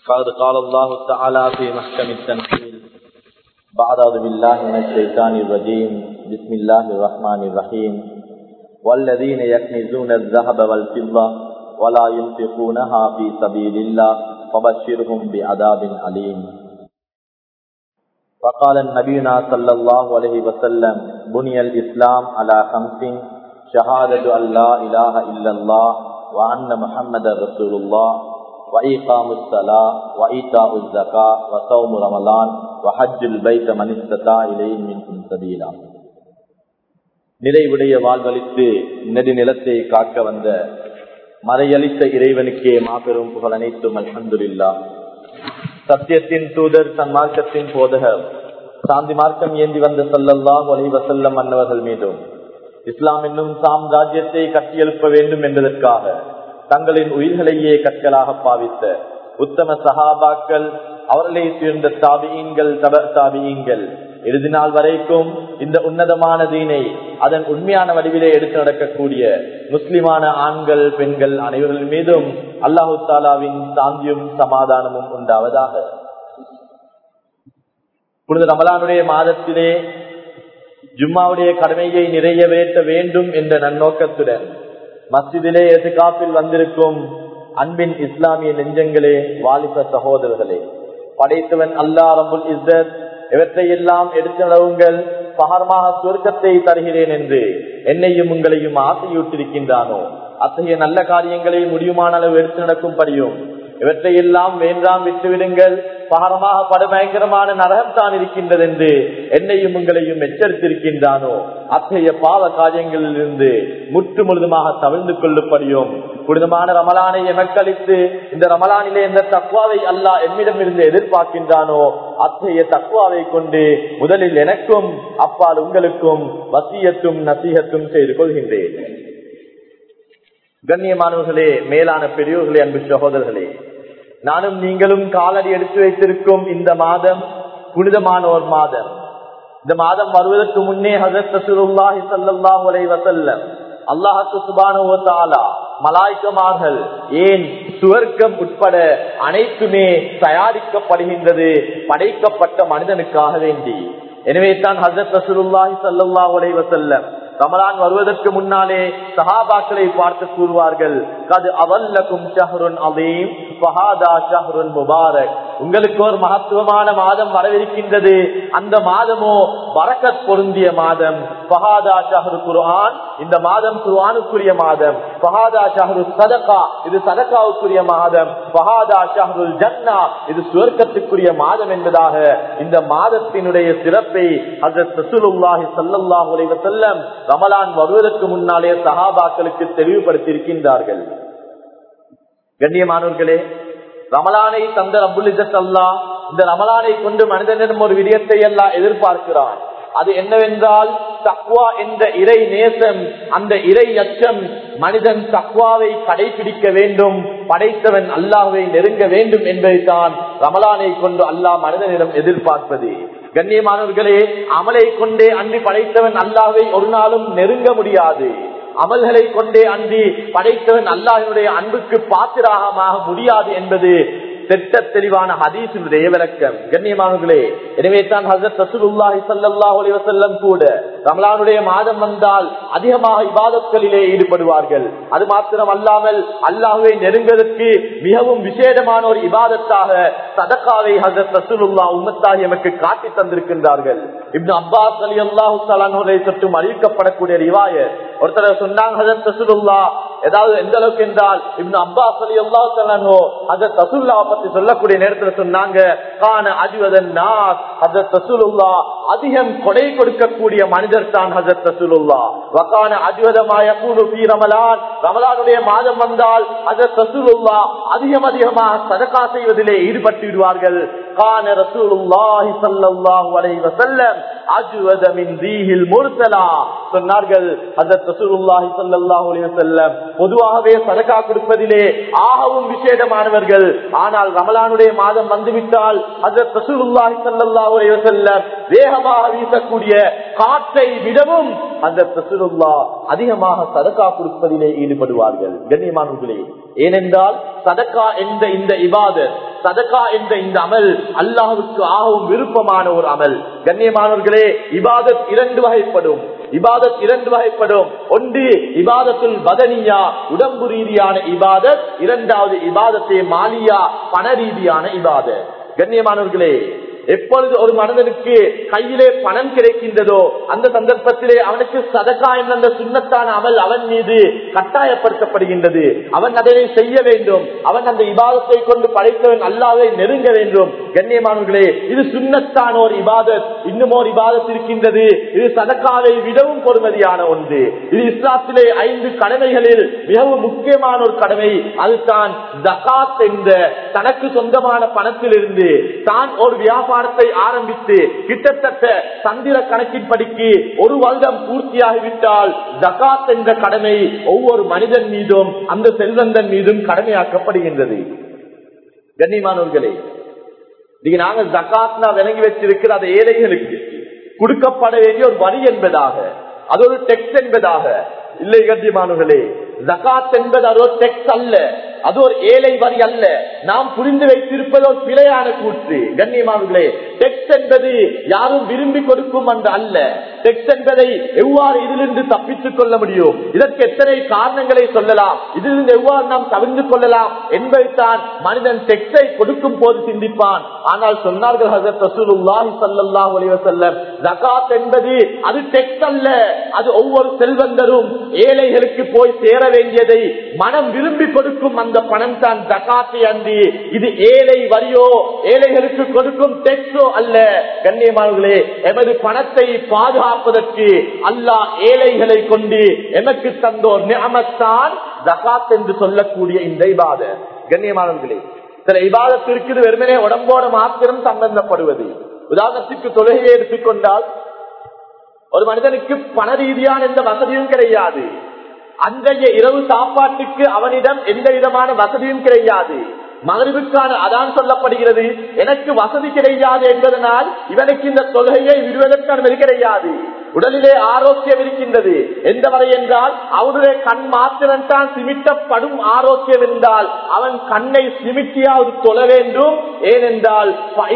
قد قال الله تعالى في محكم التنزيل بعد أعوذ بالله من الشيطان الرجيم بسم الله الرحمن الرحيم والذين يكنزون الذهب والفضة ولا ينفقونها في سبيل الله فبشرهم بعذاب أليم فقال النبينا صلى الله عليه وسلم بني الإسلام على خمس شهادة أن لا إله إلا الله وأن محمد رسول الله وإقام الصلاة وإيتاء الزكاة وصوم رمضان وحج البيت من استطاع إليه منكم سبيلا நிறைவுடைய வாழ்வழித்து நெடுநிலத்தை காக்க வந்த மறையளித்த இறைவனுக்கே மாபெரும் புகழ் அனைத்தும் அல்ஹந்துல்லா சத்தியத்தின் தூதர் தன் மார்க்கத்தின் போதகர் சாந்தி மார்க்கம் ஏந்தி வந்த சல்லல்லாஹ் அலி வசல்லம் அன்னவர்கள் மீதும் இஸ்லாம் என்னும் சாம்ராஜ்யத்தை கட்டியெழுப்ப வேண்டும் என்பதற்காக தங்களின் உயிர்களையே கற்களாக பாவித்த உத்தம சஹாபாக்கள் அவர்களை சேர்ந்த தாபியங்கள் தப தாபியங்கள் இறுதி நாள் வரைக்கும் இந்த உன்னதமான தீனை அதன் உண்மையான வடிவிலே எடுத்து நடக்கக்கூடிய முஸ்லிமான ஆண்கள் பெண்கள் அனைவர்கள் மீதும் அல்லாஹு தாலாவின் சாந்தியும் சமாதானமும் உண்டாவதாக புனித ரமலானுடைய மாதத்திலே ஜும்மாவுடைய கடமையை நிறைவேற்ற வேண்டும் என்ற நன்னோக்கத்துடன் மஸ்ஜிதிலே எதுகாப்பில் வந்திருக்கும் அன்பின் இஸ்லாமிய நெஞ்சங்களே வாலிப சகோதரர்களே படைத்தவன் அல்லா ரபுல் இஸ்ஸத் இவற்றையெல்லாம் எடுத்து நடவுங்கள் பகரமாக சுருக்கத்தை தருகிறேன் என்று என்னையும் உங்களையும் ஆசையூட்டிருக்கின்றானோ அத்தகைய நல்ல காரியங்களை முடியுமான அளவு எடுத்து நடக்கும்படியும் இவற்றையெல்லாம் வேண்டாம் விட்டுவிடுங்கள் பகரமாக படுபயங்கரமான நரகம் தான் இருக்கின்றது என்று என்னையும் உங்களையும் எச்சரித்திருக்கின்றானோ அத்தகைய பாவ காரியங்களில் இருந்து முற்று முழுதுமாக தவிழ்ந்து கொள்ளும்படியும் புனிதமான ரமலானை எமக்களித்து இந்த ரமலானிலே எந்த தக்குவாவை அல்லா என்னிடம் இருந்து எதிர்பார்க்கின்றானோ அத்தகைய தக்குவாவை கொண்டு முதலில் எனக்கும் அப்பால் உங்களுக்கும் வசியத்தும் நசீகத்தும் செய்து கொள்கின்றேன் கண்ணியமானவர்களே மேலான பெரியோர்களே அன்பு சகோதரர்களே நானும் நீங்களும் காலடி எடுத்து வைத்திருக்கும் இந்த மாதம் புனிதமான ஒரு மாதம் இந்த மாதம் வருவதற்கு முன்னே ஹசரத் ரசூலுல்லாஹி ஸல்லல்லாஹு அலைஹி வஸல்லம் அல்லாஹ்க்கு சுப்ஹானஹு வ தஆலா மலாய்க்கமார்கள் ஏன் சுவர்க்கம் உட்பட அனைத்துமே தயாரிக்கப்படுகின்றது படைக்கப்பட்ட மனிதனுக்காக வேண்டி எனவே தான் ஹசரத் ரசூலுல்லாஹி ஸல்லல்லாஹு அலைஹி வஸல்லம் ரமலான் வருவதற்கு முன்னாலே சஹாபாக்களை பார்த்து கூறுவார்கள் கது அவல்லக்கும் ஷஹருன் அலீம் ஃபஹாதா ஷஹருன் முபாரக் உங்களுக்கு ஒரு மகத்துவமான மாதம் வரவிருக்கின்றது அந்த மாதமோ வரக்கத் பொருந்திய மாதம் ஃபஹாதா ஷஹரு குர்ஆன் இந்த மாதம் குர்ஆனுக்குரிய மாதம் ஃபஹாதா ஷஹரு சதகா இது சதகாவுக்குரிய மாதம் ஃபஹாதா ஷஹருல் ஜன்னா இது சுவர்க்கத்துக்குரிய மாதம் என்பதாக இந்த மாதத்தினுடைய சிறப்பை ஹஜரத் ரசூலுல்லாஹி ஸல்லல்லாஹு அலைஹி வஸல்லம் ரமலான் வருவதற்கு முன்னாலே சஹாபாக்களுக்கு தெளிவுபடுத்தி இருக்கின்றார்கள் கண்ணியமானவர்களே ரமலானை தந்த ரபுல் அல்லா இந்த ரமலானை கொண்டு மனிதனிடம் ஒரு விடயத்தை எல்லாம் எதிர்பார்க்கிறான் அது என்னவென்றால் தக்வா என்ற இறை நேசம் அந்த இறை அச்சம் மனிதன் தக்வாவை கடைபிடிக்க வேண்டும் படைத்தவன் அல்லாஹை நெருங்க வேண்டும் என்பதைத்தான் ரமலானை கொண்டு அல்லாஹ் மனிதனிடம் எதிர்பார்ப்பது கண்ணியமானவர்களே அமலை கொண்டே அன்றி படைத்தவன் அல்லாவை ஒரு நாளும் நெருங்க முடியாது அமல்களை கொண்டே அன்றி படைத்தவன் அல்லாஹினுடைய அன்புக்கு பாத்திராகமாக முடியாது என்பது திட்ட தெளிவான ஹதீசினுடைய விளக்கம் கண்ணியமானவர்களே எனவே தான் ஹசரத் ரசூலுல்லாஹி ஸல்லல்லாஹு அலைஹி வஸல்லம் கூட ரமலானுடைய மாதம் வந்தால் அதிகமாக இபாதத்களிலே ஈடுபடுவார்கள் அது மாத்திரம் அல்லாமல் அல்லாஹ்வை நெருங்குவதற்கு மிகவும் விசேடமான ஒரு இபாதத்தாக சதகாவை ஹசரத் ரசூலுல்லாஹ் உம்மத்தாகி எமக்கு காட்டி தந்திருக்கின்றார்கள் இப்னு அப்பாஸ் ரலியல்லாஹு தஆலா தொட்டும் அறிவிக்கப்படக்கூடிய ரிவாயத் ஒருத்தர் சொன்னாங்க ஹசரத் ரசூலுல்லாஹ் ஏதாவது எந்த அளவுக்கு என்றால் இப்னு அப்பாஸ் ரலியல்லாஹு தஆலா ஹசரத் ரசூலுல்லாஹ் பத்தி சொல்லக்கூடிய நேரத்துல சொன்னாங்க கான அஜ்வதன் நாஸ் ஹஜரத் ரசூலுல்லா அதிகம் கொடை கொடுக்கக்கூடிய மனிதர் தான் ஹஜரத் ரசூலுல்லா வகான அஜ்வதமாய கூடு பி ரமலான் ரமலானுடைய மாதம் வந்தால் ஹஜரத் ரசூலுல்லா அதிகம் அதிகமாக சதகா செய்வதிலே ஈடுபட்டு விடுவார்கள் கான ரசூலுல்லாஹி ஸல்லல்லாஹு அலைஹி வஸல்லம் அஜ்வத மின் ரீஹில் முர்சலா சொன்னார்கள் ஹஜரத் ரசூலுல்லாஹி ஸல்லல்லாஹு அலைஹி வஸல்லம் பொதுவாகவே சதகா கொடுப்பதிலே ஆகவும் விசேடமானவர்கள் ஆனால் ரமலானுடைய மாதம் வந்துவிட்டால் ஹஜரத் ரசூலுல்லாஹி ஸல்லல்லாஹு அலைஹி வஸல்லம் வேகமாக வீசக்கூடிய காற்றை விடவும் ஹஜரத் ரசூலுல்லாஹ் அதிகமாக சதகா கொடுப்பதிலே ஈடுபடுவார்கள் கண்ணியமானவர்களே ஏனென்றால் சதக்கா என்ற இந்த இபாதத் சதகா என்ற இந்த அமல் அல்லாஹுக்கு ஆகவும் விருப்பமான ஒரு அமல் கண்ணியமானவர்களே இபாதத் இரண்டு வகைப்படும் இபாதத் இரண்டு வகைப்படும் ஒன்று இபாதத்துல் பதனியா உடம்பு ரீதியான இபாதத் இரண்டாவது இபாதத்தை மாலியா பண ரீதியான இபாதத் கண்ணியமானவர்களே எப்பொழுது ஒரு மனிதனுக்கு கையிலே பணம் கிடைக்கின்றதோ அந்த சந்தர்ப்பத்திலே அவனுக்கு சதகா என்ற அந்த சுண்ணத்தான அமல் அவன் மீது கட்டாயப்படுத்தப்படுகின்றது அவன் அதனை செய்ய வேண்டும் அவன் அந்த இபாதத்தை கொண்டு படைத்தவன் அல்லாவை நெருங்க வேண்டும் கண்ணியமானவர்களே இது சுண்ணத்தான ஒரு இபாதத் இன்னும் ஒரு இபாதத் இருக்கின்றது இது சதக்காவை விடவும் பொறுமதியான ஒன்று இது இஸ்லாத்திலே ஐந்து கடமைகளில் மிகவும் முக்கியமான ஒரு கடமை அதுதான் ஜகாத் என்ற தனக்கு சொந்தமான பணத்திலிருந்து தான் ஒரு வியாபாரத்தை ஆரம்பித்து கிட்டத்தட்ட சந்திர கணக்கின் படிக்கு ஒரு வருடம் பூர்த்தியாகிவிட்டால் ஜகாத் என்ற கடமை ஒவ்வொரு மனிதன் மீதும் அந்த செல்வந்தன் மீதும் கடமையாக்கப்படுகின்றது கண்ணியமானவர்களே நீங்க நாங்க ஜகாத்னா விளங்கி வச்சிருக்கிற அந்த ஏழைகளுக்கு கொடுக்கப்பட வேண்டிய ஒரு வரி என்பதாக அது ஒரு டெக்ஸ் என்பதாக இல்லை கண்ணியமானவர்களே ஜகாத் என்பது அது ஒரு டெக்ஸ் அல்ல அது ஒரு ஏழை வரி அல்ல நாம் புரிந்து வைத்திருப்பது ஒரு பிழையான கூற்று கண்ணியமானவர்களே டெக்ஸ் என்பது யாரும் விரும்பி கொடுக்கும் என்று அல்ல டெக்ஸ் என்பதை எவ்வாறு இதிலிருந்து தப்பித்துக் கொள்ள முடியும் இதற்கு எத்தனை காரணங்களை சொல்லலாம் இதிலிருந்து எவ்வாறு நாம் தவிர்த்து கொள்ளலாம் என்பதைத்தான் மனிதன் டெக்ஸை கொடுக்கும் போது சிந்திப்பான் ஆனால் சொன்னார்கள் ஹசரத் ரசூலுல்லாஹி ஸல்லல்லாஹு அலைஹி வஸல்லம் ஜகாத் என்பது அது டெக்ஸ் அல்ல அது ஒவ்வொரு செல்வந்தரும் ஏழைகளுக்கு போய் சேர வேண்டியதை மனம் விரும்பி கொடுக்கும் அந்த பணம் தான் ஜகாத்தை அன்றி இது ஏழை வரியோ ஏழைகளுக்கு கொடுக்கும் டெக்ஸோ அல்ல கண்ணியமானவர்களே எமது பணத்தை பாதுகாப்பதற்கு அல்லாஹ் ஏழைகளை கொண்டு எமக்கு தந்தோர் நியமத்தான் ஜகாத் என்று சொல்லக்கூடிய இந்த இபாத கண்ணியமானவர்களே சில இபாதத்து இருக்குது வெறுமனே உடம்போட மாத்திரம் சம்பந்தப்படுவது உதாரணத்துக்கு தொழுகையை எடுத்துக்கொண்டால் ஒரு மனிதனுக்கு பண ரீதியான எந்த வசதியும் கிடையாது அன்றைய இரவு சாப்பாட்டுக்கு அவனிடம் எந்த விதமான வசதியும் கிடையாது மகரிவுக்கான அதான் சொல்லப்படுகிறது எனக்கு வசதி கிடையாது என்பதனால் இவனுக்கு இந்த தொழுகையை விடுவதற்கு அனுமதி கிடையாது உடலிலே ஆரோக்கியம் இருக்கின்றது எந்த வரை என்றால் அவனுடைய கண் மாத்திரம் தான் சிமிட்டப்படும் ஆரோக்கியம் என்றால் அவன் கண்ணை சிமிட்டியாவது தொழ வேண்டும் ஏனென்றால்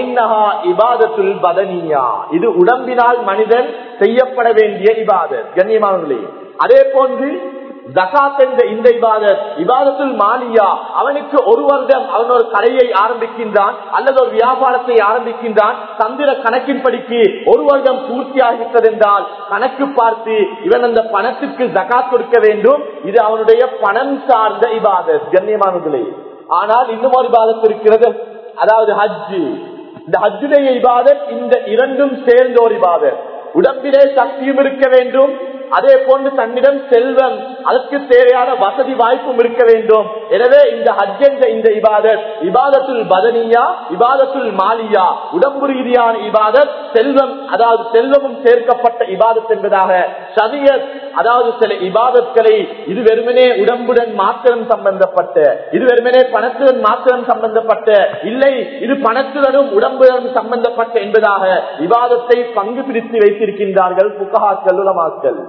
இபாதத்துல் பதனியா இது உடம்பினால் மனிதன் செய்யப்பட வேண்டிய இபாதத் கண்ணியமானவர்களே அதே போன்று ஜகாத் என்ற இந்த இபாதத் இபாதத்துல் மாலியா அவனுக்கு ஒரு வருடம் அவன் ஒரு கடையை ஆரம்பிக்கின்றான் அல்லது ஒரு வியாபாரத்தை ஆரம்பிக்கின்றான் தந்திர கணக்கின் படிக்கு ஒரு வருடம் பூர்த்தியாகிவிட்டது என்றால் கணக்கு பார்த்து இவன் அந்த பணத்துக்கு ஜகாத் கொடுக்க வேண்டும் இது அவனுடைய பணம் சார்ந்த இபாதத் கண்ணியமானங்களே ஆனால் இன்னும் ஒரு இபாதத் இருக்கிறது அதாவது ஹஜ்ஜு இந்த ஹஜ்ஜுடைய இபாதத் இந்த இரண்டும் சேர்ந்த ஒரு இபாதத் உடம்பிலே சக்தியும் இருக்க வேண்டும் அதே போன்று தன்னிடம் செல்வம் அதற்கு தேவையான வசதி வாய்ப்பும் இருக்க வேண்டும் எனவே இந்த ஹஜ் என்ற இந்த இபாதத் இபாதத்துல் பதனியா இபாதத்துல் மாலியா உடம்பு ரீதியான இபாதத் செல்வம் அதாவது செல்வமும் சேர்க்கப்பட்ட இபாதத் என்பதாக சதியத் அதாவது சில இபாதத்களை இது வெறுமனே உடம்புடன் மாத்திரம் சம்பந்தப்பட்ட இது வெறுமனே பணத்துடன் மாத்திரம் சம்பந்தப்பட்ட இல்லை இது பணத்துடனும் உடம்புடன் சம்பந்தப்பட்ட என்பதாக விவாதத்தை பங்கு பிரித்து வைத்திருக்கின்றார்கள் புகாக்கள் உலமாக்கள்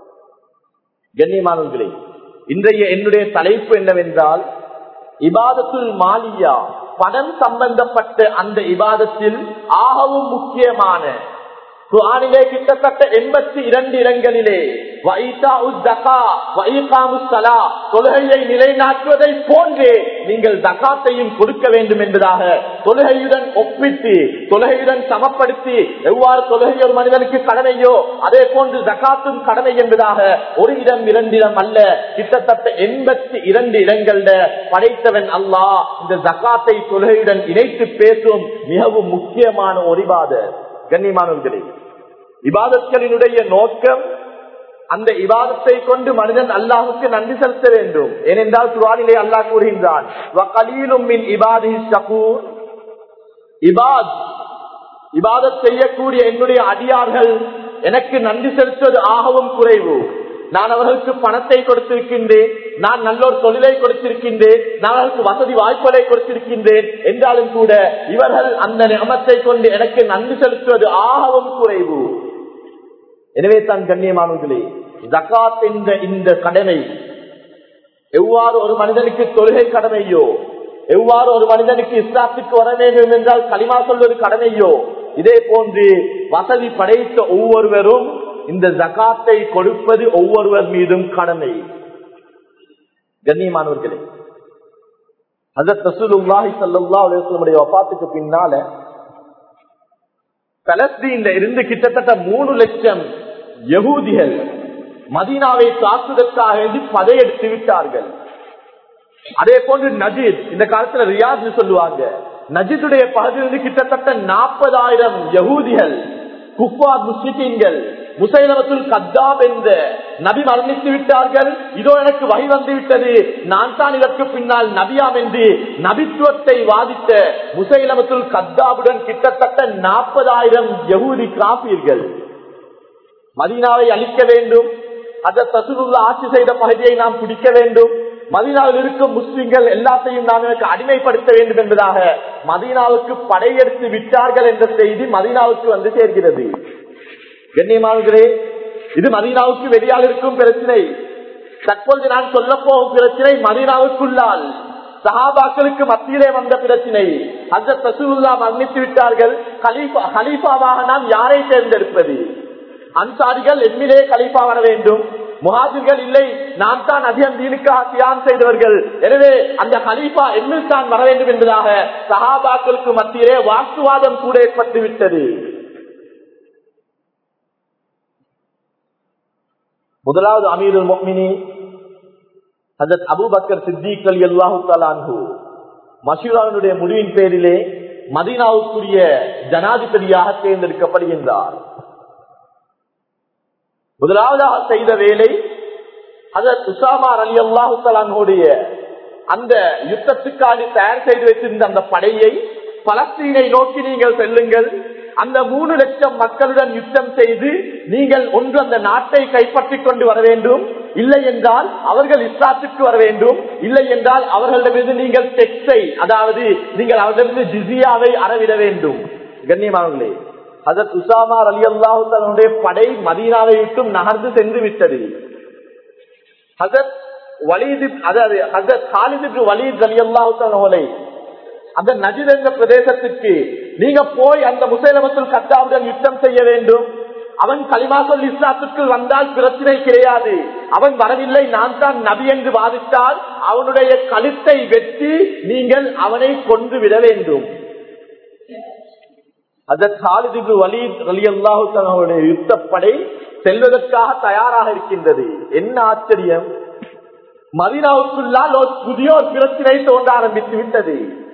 கண்ணியமானவர்களே இன்றைய என்னுடைய தலைப்பு என்னவென்றால் இபாதத்துல் மாலியா பணம் சம்பந்தப்பட்ட அந்த இபாதத்தில் ஆகவும் முக்கியமான குரானிலே கிட்டத்தட்ட எண்பத்தி இரண்டு இடங்களிலே தொழுகையை நிலைநாட்டுவதை போன்றே நீங்கள் தகாத்தையும் கொடுக்க வேண்டும் என்பதாக தொழுகையுடன் ஒப்பிட்டு தொழுகையுடன் சமப்படுத்தி எவ்வாறு தொழுகை ஒரு மனிதனுக்கு கடமையோ அதே போன்று ஜகாத்தும் கடமை என்பதாக ஒரு இடம் இரண்டிடம் அல்ல கிட்டத்தட்ட எண்பத்தி இரண்டு இடங்கள்ல படைத்தவன் அல்லாஹ் இந்த ஜகாத்தை தொழுகையுடன் இணைத்து பேசும் மிகவும் முக்கியமான ஒரு இபாத கண்ணியமானவர்களே இபாதத்களினுடைய நோக்கம் அந்த இபாதத்தை கொண்டு மனிதன் அல்லாஹுக்கு நன்றி செலுத்த வேண்டும் ஏனென்றால் குரானிலே அல்லாஹ் கூறுகின்றான் இபாதத் செய்யக்கூடிய என்னுடைய அடியார்கள் எனக்கு நன்றி செலுத்துவது ஆகவும் குறைவு நான் அவர்களுக்கு பணத்தை கொடுத்திருக்கின்றேன் நான் நல்லொரு தொழிலை கொடுத்திருக்கின்றேன் நான் அவர்களுக்கு வசதி வாய்ப்புகளை கொடுத்திருக்கின்றேன் என்றாலும் கூட இவர்கள் அந்த நியமத்தை கொண்டு எனக்கு நன்றி செலுத்துவது ஆகவும் குறைவு எனவே தான் கண்ணியமானவர்களே ஜக்காத் என்ற இந்த கடமை எவ்வாறு ஒரு மனிதனுக்கு தொழுகை கடமையோ எவ்வாறு ஒரு மனிதனுக்கு இஸ்லாத்துக்கு வர வேண்டும் என்றால் களிமா சொல்வது கடமையோ இதே போன்று வசதி படைத்த ஒவ்வொருவரும் இந்த ஜகாத்தை கொடுப்பது ஒவ்வொருவர் மீதும் கடமை கண்ணியமானவர்களே ஹசரத் ரசூலுல்லாஹி ஸல்லல்லாஹு அலைஹி வஸல்லம் வஃபாத்துக்கு பின்னால பலஸ்தீன்ல இருந்து கிட்டத்தட்ட மூணு லட்சம் யகூதிகள் மதீனாவை தாக்குவதற்காக வேண்டி படையெடுத்து விட்டார்கள் அதே போன்று நஜீத் இந்த காலத்துல ரியாத் சொல்லுவாங்க நஜித்துடைய பகுதியிலிருந்து கிட்டத்தட்ட நாற்பதாயிரம் யகூதிகள் குஃபாத் முஸ்லிம்கள் முசைலமத்துல் கத்தாப் என்ற நபி மரணித்து விட்டார்கள் இதோ எனக்கு வகை வந்து விட்டது நான் தான் இதற்கு பின்னால் நபியாம் என்று நபித்துவத்தை வாதித்த முசைலமத்துல் கத்தாபுடன் கிட்டத்தட்ட நாற்பதாயிரம் யகூதி காப்பீர்கள் மதீனாவை அழிக்க வேண்டும் அந்த தசுருள்ள ஆட்சி செய்த பகுதியை நாம் பிடிக்க வேண்டும் மதீனாவில் இருக்கும் முஸ்லிம்கள் எல்லாத்தையும் நாம் எனக்கு அடிமைப்படுத்த வேண்டும் என்பதாக மதீனாவுக்கு படையெடுத்து விட்டார்கள் என்ற செய்தி மதீனாவுக்கு வந்து சேர்கிறது கண்ணியமானே இது மதீனாவுக்கு வெளியால் இருக்கும் பிரச்சனை தற்பொழுது நான் சொல்ல போகும் பிரச்சனை மதீனாவுக்குள்ளால் சஹாபாக்களுக்கு மத்தியிலே வந்த பிரச்சனை அந்த தசூல்லா மன்னித்து விட்டார்கள் கலீஃபாவாக நாம் யாரை தேர்ந்தெடுப்பது அன்சாரிகள் எம்மிலே கலீஃபா வர வேண்டும் முகாஜிர்கள் இல்லை நான் தான் அதிகம் தீனுக்காக தியான் செய்தவர்கள் எனவே அந்த கலீஃபா எம்மில் தான் வர வேண்டும் என்பதாக சஹாபாக்களுக்கு மத்தியிலே வாக்குவாதம் கூட ஏற்பட்டு விட்டது முதலாவது அமீருல் மொமினி ஹசத் அபுபக்கர் சித்திக் அலி அல்லாஹு தலான்ஹு மசூராவினுடைய முடிவின் பேரிலே மதீனாவுக்குரிய ஜனாதிபதியாக தேர்ந்தெடுக்கப்படுகின்றார் முதலாவதாக செய்த வேலை ஹசத் உசாமார் அலி அல்லாஹு தலான்ஹுடைய அந்த யுத்தத்துக்காக தயார் செய்து வைத்திருந்த அந்த படையை பலஸ்தீனை நோக்கி நீங்கள் செல்லுங்கள் அந்த மூணு லட்சம் மக்களுடன் யுத்தம் செய்து நீங்கள் ஒன்று அந்த நாட்டை கைப்பற்றிக் கொண்டு வர வேண்டும் இல்லை என்றால் அவர்கள் இஸ்லாத்துக்கு வர வேண்டும் இல்லை என்றால் அவர்களிடமிருந்து நீங்கள் டெக்ஸை அதாவது நீங்கள் அவர்களிடமிருந்து ஜிசியாவை அறவிட வேண்டும் கண்ணியமானவர்களே அதற்கு உசாமார் அலி அல்லாஹு தன்னுடைய படை மதீனாவை விட்டும் நகர்ந்து சென்று விட்டது ஹசத் வலீது அதாவது ஹசத் ஹாலிதுக்கு வலீத் அலி அல்லாஹு தன்னை அந்த நஜித் என்ற பிரதேசத்திற்கு நீங்க போய் அந்த முசைலமத்துல் கத்தாவுடன் யுத்தம் செய்ய வேண்டும் அவன் களிமாசல் இஸ்லாத்துக்கு வந்தால் பிரச்சனை கிடையாது அவன் வரவில்லை நான் தான் நபி என்று வாதித்தால் அவனுடைய கழுத்தை வெட்டி நீங்கள் அவனை கொன்று விட வேண்டும் அதற்கு வலீத் அலி அல்லாஹுடைய யுத்தப்படை செல்வதற்காக தயாராக இருக்கின்றது என்ன ஆச்சரியம் மதினாவுக்குள்ளால் ஒரு புதிய ஒரு பிரச்சனை தோன்ற ஆரம்பித்து விட்டது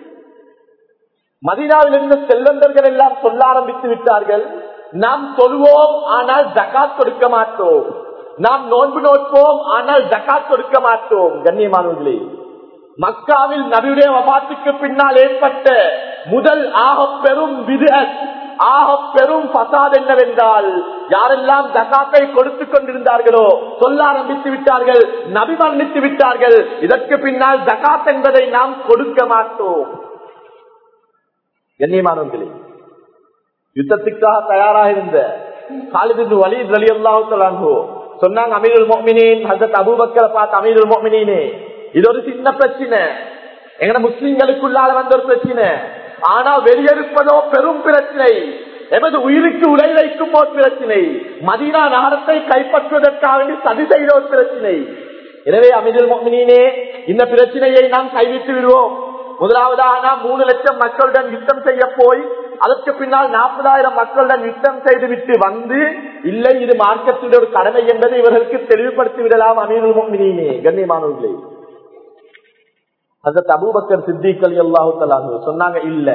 மதினாவில் இருந்த செல்வந்தர்கள் எல்லாம் சொல்ல ஆரம்பித்து விட்டார்கள் நாம் சொல்வோம் ஆனால் ஜக்காத் கொடுக்க மாட்டோம் நாம் நோன்பு நோட்போம் ஆனால் ஜக்காத் கொடுக்க மாட்டோம் கண்ணியமானவர்களே மக்காவில் நபியுடைய வபாத்துக்கு பின்னால் ஏற்பட்ட முதல் ஆக பெரும் விதத் ஆக பெரும் பசாத் என்னவென்றால் யாரெல்லாம் ஜகாத்தை கொடுத்து கொண்டிருந்தார்களோ சொல்ல ஆரம்பித்து விட்டார்கள் நபி மன்னித்து விட்டார்கள் இதற்கு பின்னால் ஜகாத் என்பதை நாம் கொடுக்க மாட்டோம் கண்ணியமானவர்களே யுத்தத்துக்காக தயாராக இருந்த காலிதின் வலி வலி அல்லாஹோ சொன்னாங்க அமீருல் மோமினின் ஹசத் அபூபக்கரை பார்த்து அமீருல் மோமினே இது ஒரு சின்ன பிரச்சனை எங்கட முஸ்லிம்களுக்குள்ளால வந்த ஒரு பிரச்சனை ஆனா வெளியெடுப்பதோ பெரும் பிரச்சனை எமது உயிருக்கு உலை வைக்கும் ஒரு பிரச்சனை மதீனா நகரத்தை கைப்பற்றுவதற்காக சதி செய்த ஒரு பிரச்சனை எனவே அமீதுல் மோமினே இந்த பிரச்சனையை நாம் கைவிட்டு விடுவோம் முதலாவதாக நாம் மூணு லட்சம் மக்களுடன் யுத்தம் செய்ய போய் அதற்கு பின்னால் நாற்பதாயிரம் மக்களுடன் யுத்தம் செய்து விட்டு வந்து இல்லை இது மார்க்கத்தினுடைய ஒரு கடமை என்பதை இவர்களுக்கு தெளிவுபடுத்தி விடலாம் அமீருல் மோமினே கண்ணியமானவர்களே அதற்கு அபூபக்கர் சித்திக் அலி அல்லாஹு தலாங்க சொன்னாங்க இல்ல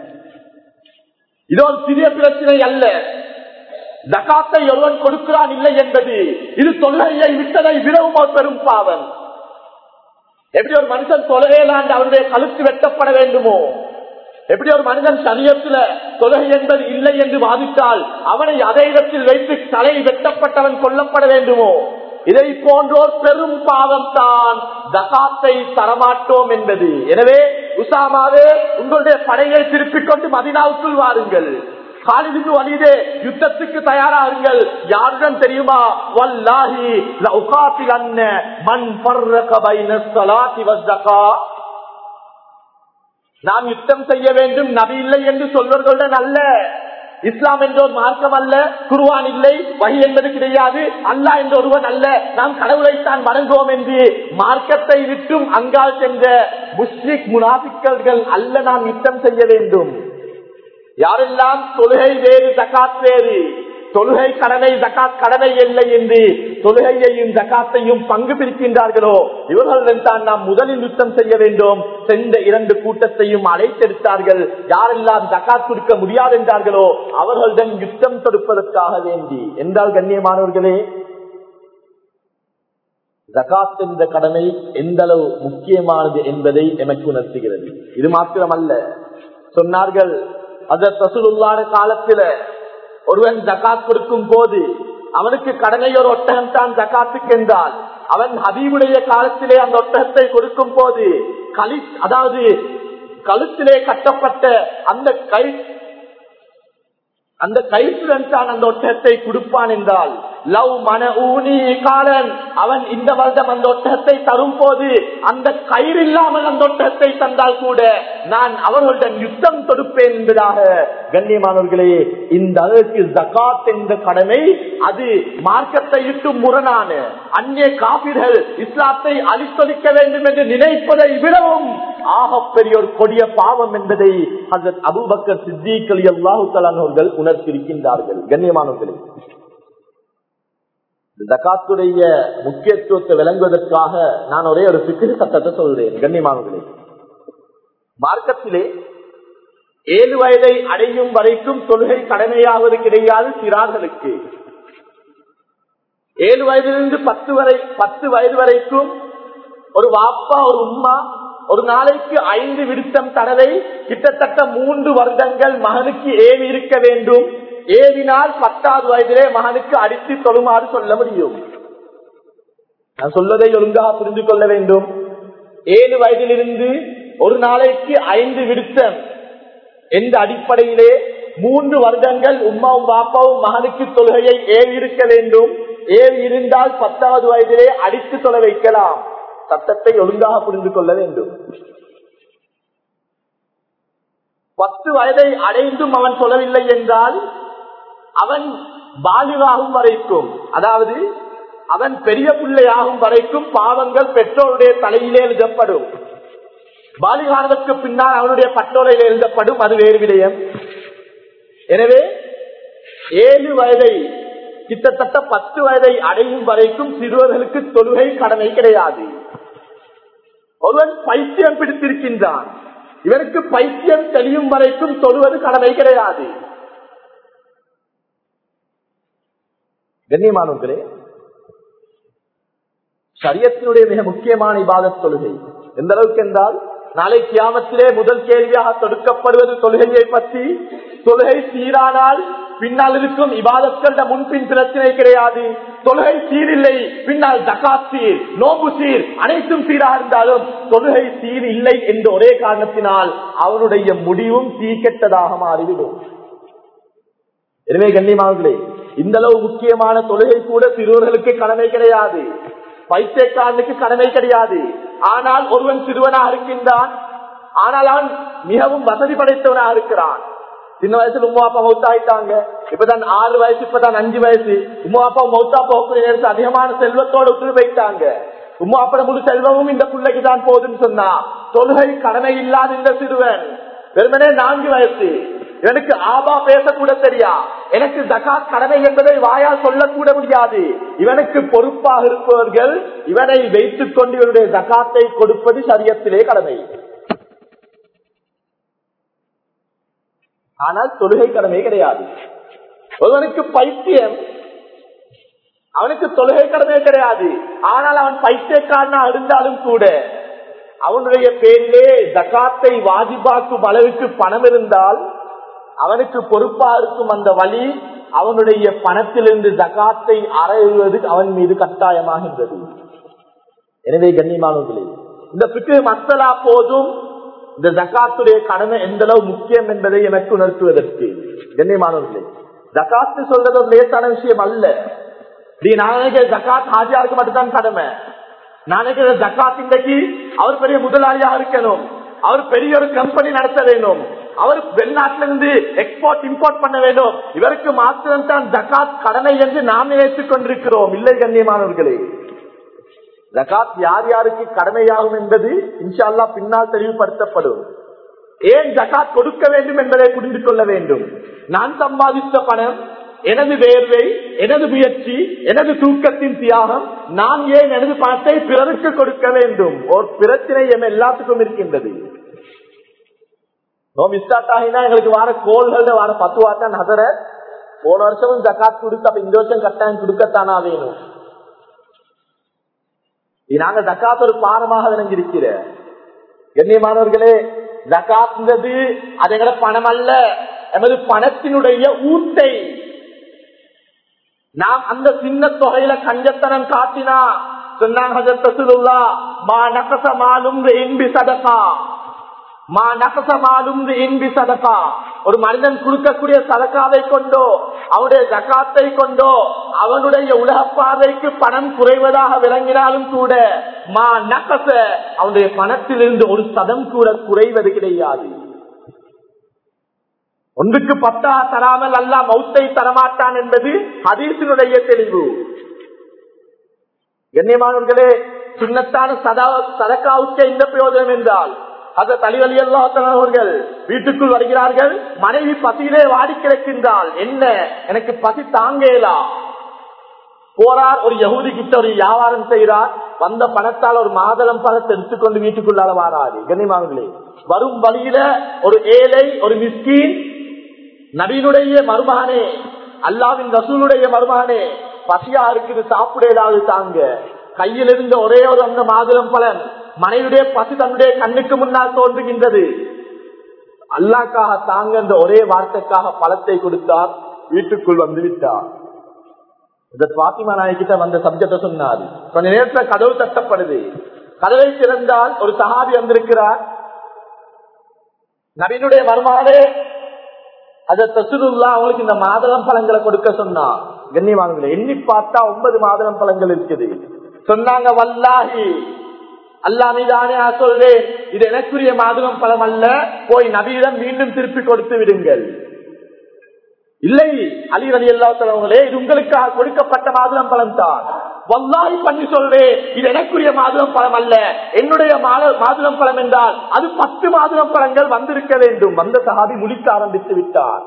இது ஒரு சிறிய பிரச்சனை அல்ல ஜக்காத்தை எவன் கொடுக்கிறான் இல்லை என்பது இது தொல்லையை விட்டதை விடவும் ஒரு பெரும் பாவம் எப்படி ஒரு மனுஷன் தொலைலாண்டு அவருடைய கழுத்து வெட்டப்பட வேண்டுமோ எப்படி ஒரு மனிதன் சரியத்துல தொழுகை என்பது இல்லை என்று வாதித்தால் அவனை அதே இடத்தில் வைத்து தலை வெட்டப்பட்டவன் கொல்லப்பட வேண்டுமோ இதை போன்றோர் பெரும் பாவம் தான் தகாத்தை தரமாட்டோம் என்பது எனவே உசாமாவே உங்களுடைய படையை திருப்பிக் கொண்டு மதினாவுக்குள் வாருங்கள் காலிதுக்கு வலிதே யுத்தத்துக்கு தயாராகுங்கள் யாருடன் தெரியுமா வல்லாஹி லஉகாத்தில் அன்ன மன் ஃபர்ரக பைன ஸலாத்தி வஸ்ஸகா நாம் யுத்தம் செய்ய வேண்டும் நபி இல்லை என்று சொல்வர்களுடன் அல்ல இஸ்லாம் என்ற ஒரு மார்க்கம் அல்ல குருவான் இல்லை வகி என்பது கிடையாது அல்லா என்ற ஒருவன் அல்ல நாம் கடவுளைத்தான் வணங்குவோம் என்று மார்க்கத்தை விட்டும் அங்கால் சென்ற முஸ்லிக் முனாபிக்கல்கள் அல்ல நாம் யுத்தம் செய்ய வேண்டும் யாரெல்லாம் தொழுகை வேறு ஜக்காத் வேறு தொழுகை கடனை ஜக்காத் கடனை இல்லை என்று தொழுகையையும் ஜக்காத்தையும் பங்கு பிரிக்கின்றார்களோ இவர்களுடன் தான் நாம் முதலில் யுத்தம் செய்ய வேண்டும் சென்ற இரண்டு கூட்டத்தையும் அழைத்தெடுத்தார்கள் யாரெல்லாம் ஜக்காத் கொடுக்க முடியாது என்றார்களோ அவர்களுடன் யுத்தம் தொடுப்பதற்காக வேண்டி என்றால் கண்ணியமானவர்களே ஜகாத் என்ற கடமை எந்த அளவு முக்கியமானது என்பதை எமக்கு உணர்த்துகிறது இது மாத்திரமல்ல சொன்னார்கள் அதர் ரசூலுல்லான காலத்தில ஒருவன் ஜகாத் கொடுக்கும் போது அவனுக்கு கடனை ஒரு ஒட்டகம் தான் ஜக்காத்துக்கு என்றால் அவன் ஹபீபுடைய காலத்திலே அந்த ஒட்டகத்தை கொடுக்கும் போது கலி அதாவது கழுத்திலே கட்டப்பட்ட அந்த கை அந்த கயிற்றுடன் தான் அந்த ஒட்டகத்தை கொடுப்பான் என்றால் லவ் மன ஊனி காலன் அவன் இந்த வருடம் அந்த ஒட்டகத்தை தரும் போது அந்த கயிறு இல்லாமல் அந்த ஒட்டகத்தை தந்தால் கூட நான் அவர்களுடன் யுத்தம் தொடுப்பேன் என்பதாக கண்ணியமானவர்களே இந்த அளவுக்கு ஜகாத் என்ற கடமை அது மார்க்கத்தை விட்டு முரணான அந்நிய காபிர்கள் இஸ்லாத்தை அழித்தொழிக்க வேண்டும் என்று நினைப்பதை விடவும் ஆகப்பெரிய ஒரு கொடிய பாவம் என்பதை ஹசரத் அபுபக்கர் சித்திக் அலி அல்லாஹு உணர்த்திருக்கின்றார்கள் கண்ணியமானவர்களே ஜக்காத்துடைய முக்கியத்துவத்தை விளங்குவதற்காக நான் ஒரே ஒரு பிக்கிரி சட்டத்தை சொல்றேன் கண்ணியமானவர்களே மார்க்கத்திலே ஏழு வயதை அடையும் வரைக்கும் தொழுகை கடமையாவது கிடையாது சிறார்களுக்கு ஏழு வயதிலிருந்து பத்து வரை பத்து வயது வரைக்கும் ஒரு வாப்பா ஒரு உம்மா ஒரு நாளைக்கு ஐந்து விடுத்தம் தடவை கிட்டத்தட்ட மூன்று வருடங்கள் மகனுக்கு ஏவி இருக்க வேண்டும் ஏவினால் பத்தாவது வயதிலே மகனுக்கு அடித்து தொழுமாறு சொல்ல முடியும் நான் சொல்வதை ஒழுங்காக புரிந்து கொள்ள வேண்டும் ஏழு வயதிலிருந்து ஒரு நாளைக்கு ஐந்து விடுத்தம் எந்த அடிப்படையிலே மூன்று வருடங்கள் உமாவும் பாப்பாவும் மகனுக்கு தொழுகையை ஏவி இருக்க வேண்டும் ஏவி இருந்தால் பத்தாவது வயதிலே அடித்து தொலை வைக்கலாம் சட்டத்தை ஒழுங்காக புரிந்து கொள்ள வேண்டும் பத்து வயதை அடைந்தும் அவன் சொல்லவில்லை என்றால் அவன் பாலிவாகும் வரைக்கும் அதாவது அவன் பெரிய பிள்ளையாகும் வரைக்கும் பாவங்கள் பெற்றோருடைய தலையிலே எழுதப்படும் பாலிகானதற்கு பின்னால் அவனுடைய பட்டோலையில் எழுதப்படும் அது வேறு விடயம் எனவே ஏழு வயதை கிட்டத்தட்ட பத்து வயதை அடையும் வரைக்கும் சிறுவர்களுக்கு தொழுகை கடமை கிடையாது ஒருவன் பைத்தியம் பிடித்திருக்கின்றான் இவருக்கு பைத்தியம் தெளியும் வரைக்கும் தொழுவது கடமை கிடையாது கண்ணியமானவர்களே சரியத்தினுடைய மிக முக்கியமான இபாதத் தொழுகை எந்த அளவுக்கு என்றால் நாளை கியாமத்திலே முதல் கேள்வியாக தொடுக்கப்படுவது தொழுகையை பற்றி தொழுகை சீரானால் பின்னால் இருக்கும் இபாதத்கள முன்பின் பிரச்சனை கிடையாது தொழுகை சீரில்லை பின்னால் ஜக்காத் சீர் நோம்பு சீர் அனைத்தும் சீராக இருந்தாலும் தொழுகை சீர் இல்லை என்ற ஒரே காரணத்தினால் அவனுடைய முடிவும் தீக்கெட்டதாக மாறிவிடும் எனவே கண்ணியமானங்களே இந்த அளவு முக்கியமான தொழுகை கூட சிறுவர்களுக்கு கடமை கிடையாது பைத்தியக்காரனுக்கு கடமை கிடையாது ஆனால் ஒருவன் சிறுவனாக இருக்கின்றான் ஆனால் அவன் மிகவும் வசதி படைத்தவனாக இருக்கிறான் சின்ன வயசுல உமா அப்பா மௌத்தாயிட்டாங்க இப்பதான் ஆறு வயசு இப்பதான் அஞ்சு வயசு உமா அப்பா மௌத்தா போக்குற நேரத்தில் அதிகமான செல்வத்தோட விட்டு வைத்தாங்க உமா அப்பட முழு செல்வமும் இந்த பிள்ளைக்கு தான் போகுதுன்னு சொன்னா தொழுகை கடமை இல்லாத இந்த சிறுவன் வெறுமனே நான்கு வயசு எனக்கு ஆபா பேசக்கூட தெரியா எனக்கு ஜகாத் கடமை என்பதை வாயால் சொல்லக்கூட முடியாது இவனுக்கு பொறுப்பாக இருப்பவர்கள் இவனை வைத்துக் கொண்டு இவனுடைய ஜகாத்தை கொடுப்பது சரியத்திலே கடமை ஆனால் தொழுகை கடமை கிடையாது ஒருவனுக்கு பைத்தியம் அவனுக்கு தொழுகை கடமை கிடையாது ஆனால் அவன் பைத்தியக்காரனா இருந்தாலும் கூட அவனுடைய பேரிலே ஜக்காத்தை வாஜிபாக்கும் அளவுக்கு பணம் இருந்தால் அவனுக்கு பொறுப்பா இருக்கும் அந்த வழி அவனுடைய பணத்திலிருந்து ஜகாத்தை அறையுவது அவன் மீது கட்டாயமாகின்றது எனவே கண்ணியமானவர்களே இந்த பிக்கு மசலா போதும் இந்த ஜக்காத்துடைய கடமை எந்த அளவு முக்கியம் என்பதை எனக்கு உணர்த்துவதற்கு கண்ணியமானவர்களே ஜக்காத்து சொல்றது ஒரு லேசான விஷயம் அல்ல நீ நாளைக்கு ஜக்காத் ஹாஜியாருக்கு மட்டும்தான் கடமை நாளைக்கு ஜக்காத் இன்றைக்கு அவர் பெரிய முதலாளியாக இருக்கணும் அவர் பெரிய ஒரு கம்பெனி நடத்த வேண்டும் அவர் வெளிநாட்டில இருந்து எக்ஸ்போர்ட் இம்போர்ட் பண்ண வேண்டும் இவருக்கு மாத்திரம் தான் ஜகாத் கடனை என்று நாம் நினைத்துக் கொண்டிருக்கிறோம் இல்லை கண்ணியமானவர்களே ஜகாத் யார் யாருக்கு கடமையாகும் என்பது இன்ஷால்லா பின்னால் தெளிவுபடுத்தப்படும் ஏன் ஜகாத் கொடுக்க வேண்டும் என்பதை புரிந்து கொள்ள வேண்டும் நான் சம்பாதித்த பணம் எனது வேர்வை எனது முயற்சி எனது தூக்கத்தின் தியாகம் நான் ஏன் எனது பணத்தை பிறருக்கு கொடுக்க வேண்டும் ஒரு பிரச்சனை எம் எல்லாத்துக்கும் இருக்கின்றது நோம் ஸ்டார்ட் ஆகினா எங்களுக்கு வார கோள்கள் வார பத்து வார்த்தை நகர போன வருஷமும் ஜக்காத் கொடுத்து அப்ப இந்த வருஷம் கட்டாயம் கொடுக்கத்தானா வேணும் நாங்க ஜக்காத் ஒரு பாரமாக விளங்கியிருக்கிற கண்ணியமானவர்களே ஜக்காத்ன்றது அது எங்கட பணம் அல்ல எமது பணத்தினுடைய ஊட்டை நாம் அந்த சின்ன தொகையில கஞ்சத்தனம் காட்டினா சொன்னாங்க மா நகச மாலும் என்பி சதகா மா நகச மாலும் என்பி சதகா ஒரு மனிதன் கொடுக்கக்கூடிய சதக்காவை கொண்டோ அவனுடைய ஜக்காத்தை கொண்டோ அவனுடைய உலக பார்வைக்கு பணம் குறைவதாக விளங்கினாலும் கூட மா நகச அவனுடைய பணத்திலிருந்து ஒரு சதம் கூட குறைவது கிடையாது ஒன்றுக்கு பத்தா தராமல் அல்ல மௌத்தை தரமாட்டான் என்பது ஹதீசினுடைய தெளிவு கண்ணியமானவர்களே சின்னத்தான சதா சதக்காவுக்கு என்ன பிரயோஜனம் என்றால் அந்த தலைவலி அவர்கள் வீட்டுக்குள் வருகிறார்கள் மனைவி பசியிலே வாடி கிடக்கின்றால் என்ன எனக்கு பசி தாங்கேலா போறார் ஒரு யகுதி கிட்ட ஒரு வியாபாரம் செய்கிறார் வந்த பணத்தால் ஒரு மாதளம் பணத்தை எடுத்துக்கொண்டு வீட்டுக்குள்ளால வாராது கண்ணியமானங்களே வரும் வழியில ஒரு ஏழை ஒரு மிஸ்கீன் நபீனுடைய மருமகனே அல்லாவின் ரசூலுடைய மருமகனே பசியா இருக்குது சாப்பிட ஏதாவது தாங்க கையில் இருந்த ஒரே ஒரு அந்த மாதுளம் பலன் மனைவியுடைய பசி தன்னுடைய கண்ணுக்கு முன்னால் தோன்றுகின்றது அல்லாக்காக தாங்க அந்த ஒரே வார்த்தைக்காக பழத்தை கொடுத்தார் வீட்டுக்குள் வந்து விட்டார் இந்த பாத்திமா நாயகிட்ட வந்த சப்ஜெக்ட சொன்னார் கொஞ்ச நேரத்துல கதவு தட்டப்படுது கதவை திறந்தால் ஒரு சகாபி வந்திருக்கிறார் நவீனுடைய மருமானே அத தசுருல்லா அவங்களுக்கு இந்த மாதளம் பழங்களை கொடுக்க சொன்னா கண்ணியமானங்களே எண்ணி பார்த்தா ஒன்பது மாதளம் பழங்கள் இருக்குது சொன்னாங்க வல்லாஹி அல்லா மீதானே சொல்றேன் இது எனக்குரிய மாதுளம் பழம் அல்ல போய் நபியிடம் மீண்டும் திருப்பி கொடுத்து விடுங்கள் இல்லை அலி அலி அல்லாத்தவங்களே இது உங்களுக்காக கொடுக்கப்பட்ட மாதுளம் பழம் தான் வல்லாய் பண்ணி சொல்றேன் இது எனக்குரிய மாதுளம் பழம் அல்ல என்னுடைய மாதுளம் பழம் என்றால் அது பத்து மாதுளம் பழங்கள் வந்திருக்க வேண்டும் வந்த சகாபி முடிக்க ஆரம்பித்து விட்டார்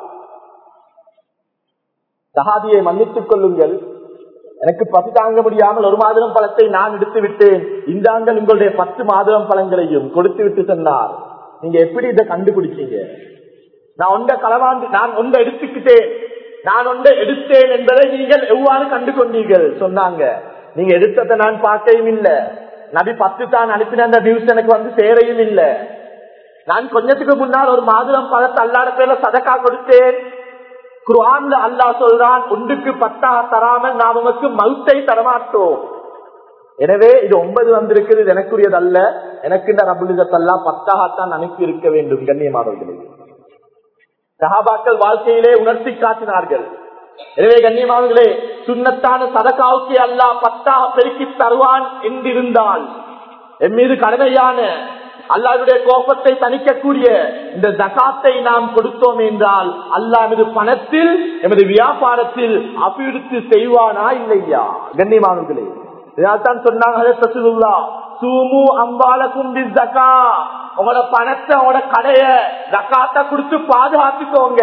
சகாபியை மன்னித்துக் கொள்ளுங்கள் எனக்கு பசி தாங்க முடியாமல் ஒரு மாதுளம் பழத்தை நான் எடுத்து விட்டேன் இந்தாங்கள் உங்களுடைய பத்து மாதுளம் பழங்களையும் கொடுத்து விட்டு சொன்னார் நீங்க எப்படி இதை கண்டுபிடிச்சீங்க நான் ஒன்றை களவாண்டு நான் ஒன்றை எடுத்துக்கிட்டேன் நான் ஒன்றை எடுத்தேன் என்பதை நீங்கள் எவ்வாறு கண்டு கொண்டீர்கள் சொன்னாங்க நீங்க எடுத்ததை நான் பார்க்கவும் இல்லை நபி பத்து தான் அனுப்பின அந்த நியூஸ் எனக்கு வந்து சேரையும் இல்லை நான் கொஞ்சத்துக்கு முன்னால் ஒரு மாதுளம் பழத்தை அல்லாத பேர்ல சதக்கா கொடுத்தேன் குர்ஆன்ல அல்லாஹ் சொல்றான் ஒன்றுக்கு பத்தா தராமல் நாம் உமக்கு மவுத்தை தரமாட்டோம் எனவே இது ஒன்பது வந்திருக்கிறது இது எனக்குரியது அல்ல எனக்கு இந்த ரபுலிதத்தெல்லாம் பத்தாகத்தான் அனுப்பி இருக்க வேண்டும் கண்ணியமானவர்களே சகாபாக்கள் வாழ்க்கையிலே உணர்த்தி காட்டினார்கள் எனவே கண்ணியமானவர்களே சுண்ணத்தான சதகாவுக்கு அல்லாஹ் பத்தாக பெருக்கி தருவான் என்றிருந்தால் என் மீது கடமையான அல்லாவுடைய கோபத்தை தணிக்கக்கூடிய இந்த ஜகாத்தை நாம் கொடுத்தோம் என்றால் அல்லாஹ் எமது பணத்தில் எமது வியாபாரத்தில் அபிவிருத்தி செய்வானா இல்லையா கண்ணியமானவர்களே இதான் சொன்னாங்க சூமு அம்பாலக்கும் ஜக்கா உங்களோட பணத்தை உங்களோட கடைய ஜக்காத்த கொடுத்து பாதுகாத்துக்கோங்க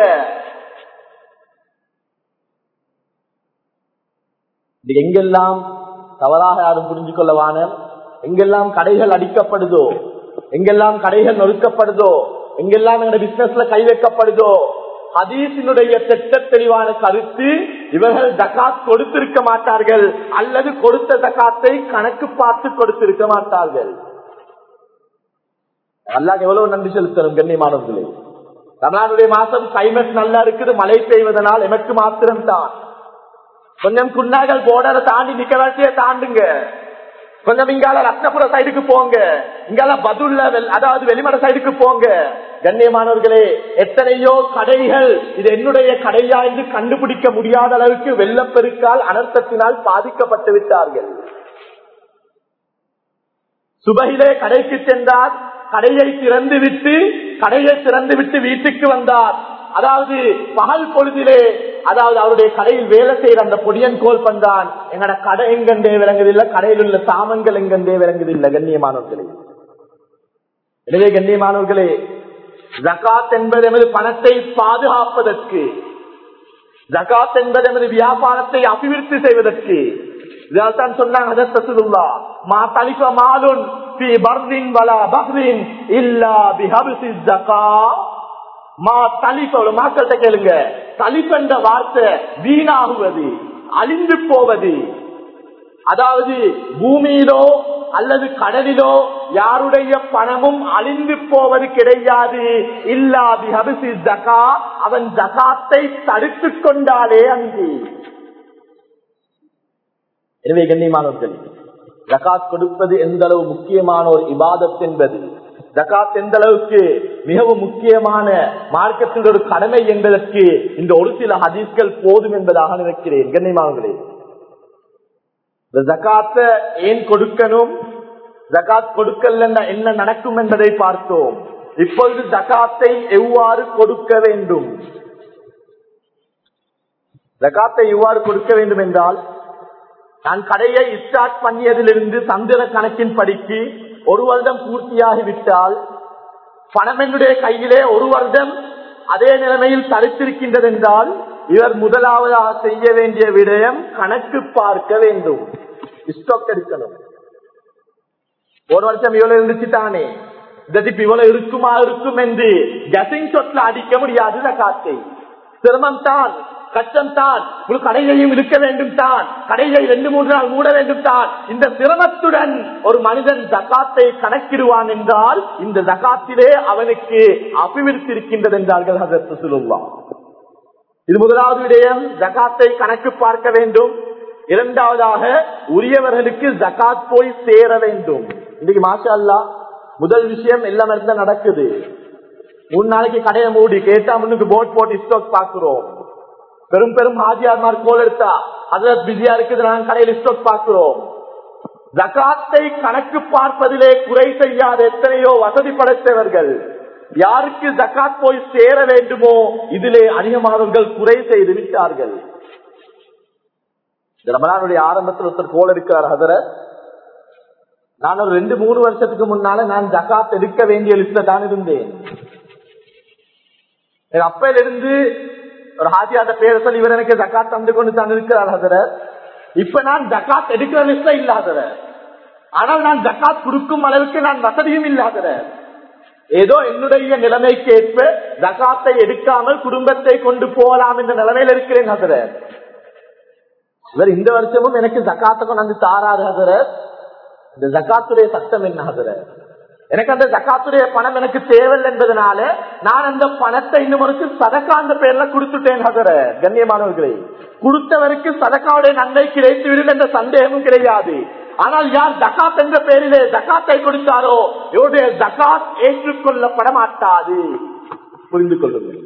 இது எங்கெல்லாம் தவறாக யாரும் புரிஞ்சு கொள்ளவான எங்கெல்லாம் கடைகள் அடிக்கப்படுதோ எங்கெல்லாம் கடைகள் நொறுக்கப்படுதோ எங்கெல்லாம் எங்க பிசினஸ்ல கை வைக்கப்படுதோ ஹதீசினுடைய திட்ட தெளிவான கருத்து இவர்கள் ஜக்காத் கொடுத்திருக்க மாட்டார்கள் அல்லது கொடுத்த ஜக்காத்தை கணக்கு பார்த்து கொடுத்திருக்க மாட்டார்கள் அல்லாஹ் எவ்வளவு நன்றி செலுத்தணும் கண்ணியமானவர்களே தமிழ்நாடுடைய மாசம் கிளைமேட் நல்லா இருக்குது மழை பெய்வதனால் எனக்கு மாத்திரம் தான் கொஞ்சம் குன்னார்கள் போர்டரை தாண்டி நிக்கலாட்டியே தாண்டுங்க கொஞ்சம் இங்கால ரத்னபுர சைடுக்கு போங்க இங்கால பதுல்ல அதாவது வெளிமட சைடுக்கு போங்க கண்ணியமானவர்களே எத்தனையோ கடைகள் இது என்னுடைய கடையா என்று கண்டுபிடிக்க முடியாத அளவுக்கு வெள்ளப்பெருக்கால் அனர்த்தத்தினால் பாதிக்கப்பட்டு விட்டார்கள் சுபகிலே கடைக்கு சென்றார் கடையை திறந்து விட்டு கடையை திறந்து விட்டு வீட்டுக்கு வந்தார் அதாவது பகல் பொழுதிலே அதாவது அவருடைய கடையில் வேலை செய்யற அந்த பொடியன் கோல் பண்றான் எங்கட கடை எங்கெண்டே விளங்குதில்லை கடையில் உள்ள சாமங்கள் எங்கெண்டே விளங்குதில்லை கண்ணியமானவர்களே எனவே கண்ணியமானவர்களே ஜகாத் என்பது எமது பணத்தை பாதுகாப்பதற்கு ஜகாத் என்பது எமது வியாபாரத்தை அபிவிருத்தி செய்வதற்கு இதால்தான் சொன்னாங்க ஹஜரத் ரசூலுல்லாஹ், மா தலிஃப மாலுன் ஃபீ பர்ரின் வலா பஹ்ரின் இல்லா பிஹப்ஸி ஸகா மா தலிஃப ஒரு மக்கள்கிட்ட கேளுங்க தலிஃப் என்ற வார்த்தை வீணாகுவது அழிந்து போவது அதாவது பூமியிலோ அல்லது கடலிலோ யாருடைய பணமும் அழிந்து போவது கிடையாது இல்லாதி ஹபிசி ஜகா அவன் ஜகாத்தை தடுத்துக் கொண்டாலே அங்கு எனவே கண்ணியமானவர்கள் ஜகாத் கொடுப்பது எந்த அளவு முக்கியமான ஒரு இபாதத் என்பது ஜகாத் எந்த அளவுக்கு மிகவும் முக்கியமான மார்க்கத்தின் ஒரு கடமை என்பதற்கு இந்த ஒரு சில ஹதீஸ்கள் போதும் என்பதாக நினைக்கிறேன் கண்ணியமானவர்களே இந்த ஜகாத்த ஏன் கொடுக்கணும் ஜகாத் கொடுக்கல என்ன நடக்கும் என்பதை பார்த்தோம் இப்பொழுது ஜகாத்தை எவ்வாறு கொடுக்க வேண்டும் ஜகாத்தை எவ்வாறு கொடுக்க வேண்டும் என்றால் நான் கடையை ஸ்டார்ட் பண்ணியதிலிருந்து சந்திர கணக்கின் படிக்கு ஒரு வருடம் பூர்த்தியாகிவிட்டால் பணம் என்னுடைய கையிலே ஒரு வருடம் அதே நிலைமையில் தடுத்திருக்கின்றது என்றால் இவர் முதலாவதாக செய்ய வேண்டிய விடயம் கணக்கு பார்க்க வேண்டும் ஸ்டாக் எடுக்கணும் ஒரு வருஷம் இவ்வளவு இருந்துச்சு தானே இதற்கு இவ்வளவு இருக்குமா இருக்கும் என்று கசிங் சொட்ல அடிக்க முடியாது காத்தை சிரமம் தான் கஷ்டம் தான் ஒரு கடையையும் இருக்க வேண்டும் தான் கடையை ரெண்டு மூன்று நாள் மூட வேண்டும் தான் இந்த சிரமத்துடன் ஒரு மனிதன் ஜக்காத்தை கணக்கிடுவான் என்றால் இந்த ஜக்காத்திலே அவனுக்கு அபிவிருத்தி இருக்கின்றது என்றார்கள் அதற்கு சொல்லுவான் இது முதலாவது விடயம் ஜகாத்தை கணக்கு பார்க்க வேண்டும் இரண்டாவதாக உரியவர்களுக்கு ஜகாத் போய் சேர வேண்டும் இன்னைக்கு மாஷா அல்லா முதல் விஷயம் எல்லாம் இடத்துல நடக்குது மூணு நாளைக்கு கடையை மூடி கேட்டா முன்னுக்கு போட் போட்டு ஸ்டாக் பாக்குறோம் பெரும் பெரும் ஹாஜியார்மார் கோல் எடுத்தா அதுல பிஸியா இருக்குது நாங்க கடையில் ஸ்டாக் பாக்குறோம் ஜகாத்தை கணக்கு பார்ப்பதிலே குறை செய்யாத எத்தனையோ வசதி படைத்தவர்கள் யாருக்கு ஜக்காத் போய் சேர வேண்டுமோ இதிலே அதிகமானவர்கள் குறை செய்து விட்டார்கள் ரமலானுடைய ஆரம்பத்தில் ஒருத்தர் கோல் இருக்கிறார் ஹதரத் நான் ஒரு ரெண்டு மூணு வருஷத்துக்கு முன்னால நான் ஜக்காத் எடுக்க வேண்டிய லிஸ்ட்ல தான் இருந்தேன் என் அப்பையில இருந்து ஒரு ஹாஜியாத பேர சொல்லி இவர் எனக்கு ஜக்காத் தந்து கொண்டு தான் இருக்கிறார் ஹதரத் இப்ப நான் ஜக்காத் எடுக்கிற லிஸ்ட்ல இல்லாதவர் ஆனால் நான் ஜக்காத் கொடுக்கும் அளவுக்கு நான் வசதியும் இல்லாதவர் ஏதோ என்னுடைய நிலைமைக்கு ஏற்ப ஜக்காத்தை எடுக்காமல் குடும்பத்தை கொண்டு போகலாம் என்ற நிலைமையில் இருக்கிறேன் ஹசரத் இவர் இந்த வருஷமும் எனக்கு ஜக்காத்தை கொண்டு தாராது ஹசரத் இந்த ஜக்காத்துடைய சட்டம் என்ன ஹசரத் எனக்கு அந்த ஜக்காத்துடைய பணம் எனக்கு தேவையில்லை என்பதனால நான் அந்த பணத்தை இன்னும் ஒரு சதக்காந்த பேர்ல கொடுத்துட்டேன் ஹசர கண்ணியமானவர்களை கொடுத்தவருக்கு சதக்காவுடைய நன்மை கிடைத்து விடும் என்ற சந்தேகமும் கிடையாது ஆனால் யார் ஜக்காத் என்ற பெயரிலே ஜக்காத்தை கொடுத்தாரோ இவருடைய ஜக்காத் ஏற்றுக்கொள்ளப்பட மாட்டாது புரிந்து கொள்ளுங்கள்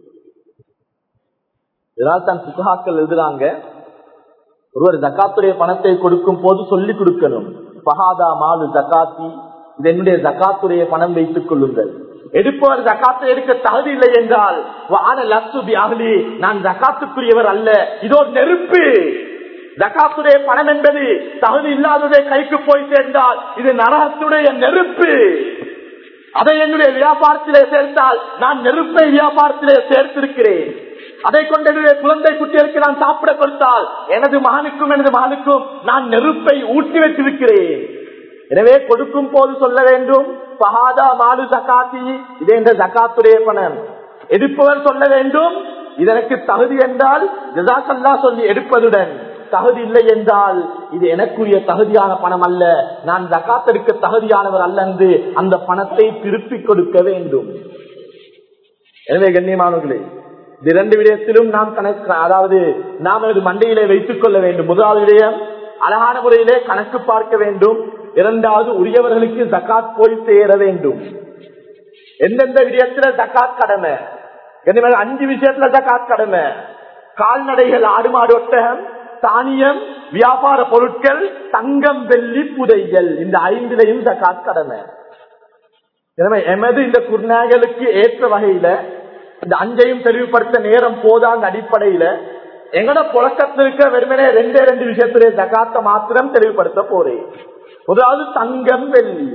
இதனால் தான் புகாக்கள் எழுதுறாங்க ஒருவர் ஜக்காத்துடைய பணத்தை கொடுக்கும் போது சொல்லி கொடுக்கணும் பகாதா மாலு ஜக்காத்தி இது என்னுடைய ஜக்காத்துடைய பணம் வைத்துக் கொள்ளுங்கள் எடுப்பவர் ஜக்காத்தை எடுக்க தகுதி இல்லை என்றால் நான் ஜக்காத்துக்குரியவர் அல்ல இதோ நெருப்பு ஜக்காத்துடைய பணம் என்பது தகுதி இல்லாததை கைக்கு போய் சேர்ந்தால் இது நரகத்துடைய நெருப்பு அதை என்னுடைய வியாபாரத்திலே சேர்த்தால் நான் நெருப்பை வியாபாரத்திலே சேர்த்திருக்கிறேன் அதை கொண்டு என்னுடைய குழந்தை குட்டிகளுக்கு நான் சாப்பிட கொடுத்தால் எனது மகனுக்கும் எனது மகனுக்கும் நான் நெருப்பை ஊட்டி வச்சிருக்கிறேன் எனவே கொடுக்கும் போது சொல்ல வேண்டும் பகாதா மாலு ஜக்காத்தி இது என்ற ஜக்காத்துடைய பணம் எடுப்பவர் சொல்ல வேண்டும் இதற்கு தகுதி என்றால் ஜசாக்கல்லா சொல்லி எடுப்பதுடன் தகுதி இல்லை என்றால் இது எனக்குரிய தகுதியான பணம் அல்ல நான் ஜக்காத் எடுக்க தகுதியானவர் அல்ல என்று அந்த பணத்தை திருப்பிக் கொடுக்க வேண்டும் எனவே கண்ணியமானவர்களே இந்த இரண்டு விடயத்திலும் நாம் கணக்கு அதாவது நாம் எனது மண்டையிலே வைத்துக் கொள்ள வேண்டும் முதலாவது விடயம் அழகான முறையிலே கணக்கு பார்க்க வேண்டும் இரண்டாவது உரியவர்களுக்கு ஜக்காத் போய் சேர வேண்டும் எந்தெந்த விடயத்துல ஜக்காத் கடமை அஞ்சு விஷயத்துல ஜக்காத் கடமை கால்நடைகள் ஆடு மாடு ஒட்டகம் தானியம் வியாபார பொருட்கள் தங்கம் வெள்ளி புதைகள் இந்த ஐந்திலையும் ஜக்காத் கடமை எனவே எமது இந்த குர்நாகலுக்கு ஏற்ற வகையில இந்த அஞ்சையும் தெளிவுபடுத்த நேரம் போதாங்க அடிப்படையில எங்கட புழக்கத்தில் இருக்க வெறுமனே ரெண்டே ரெண்டு விஷயத்திலே ஜகாத்த மாத்திரம் தெளிவுபடுத்த போறேன் முதலாவது தங்கம் வெள்ளி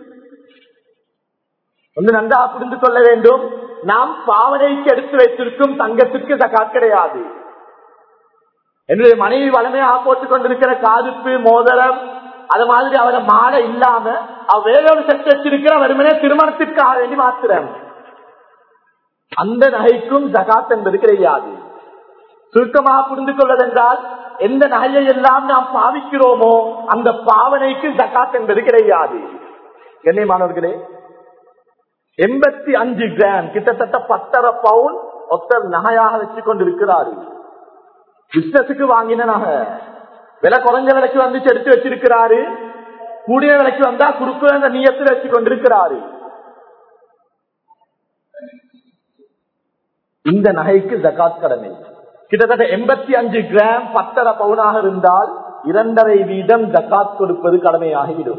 வந்து நன்றாக புரிந்து கொள்ள வேண்டும் நாம் பாவனைக்கு எடுத்து வைத்திருக்கும் தங்கத்திற்கு ஜகாத் கிடையாது என்னுடைய மனைவி வளமையாக போட்டுக் கொண்டிருக்கிற காதுப்பு மோதிரம் அது மாதிரி அவரை மாட இல்லாம அவ வேறொரு செட் வச்சிருக்கிற வெறுமனே திருமணத்திற்காக வேண்டி மாத்திரம் அந்த நகைக்கும் ஜகாத் என்பது கிடையாது சுருக்கமாக புரிந்து கொள்வதென்றால் எந்த நகையை எல்லாம் நாம் பாவிக்கிறோமோ அந்த பாவனைக்கு ஜகாத் என்பது கிடையாது கண்ணியமானவர்களே எண்பத்தி அஞ்சு கிராம் கிட்டத்தட்ட பத்தரை பவுன் ஒருத்தர் நகையாக வச்சு கொண்டிருக்கிறாரு பிசினஸுக்கு வாங்கின நகை விலை குறைஞ்ச விலைக்கு வந்துச்சு எடுத்து வச்சிருக்கிறாரு கூடிய விலைக்கு வந்தா குறுக்குற நீயத்தில் வச்சு கொண்டிருக்கிறாரு இந்த நகைக்கு ஜகாத் கடமை கிட்டத்தட்ட எண்பத்தி அஞ்சு கிராம் பத்தரை பவுனாக இருந்தால் இரண்டரை வீதம் ஜக்காத் கொடுப்பது கடமையாகிவிடும்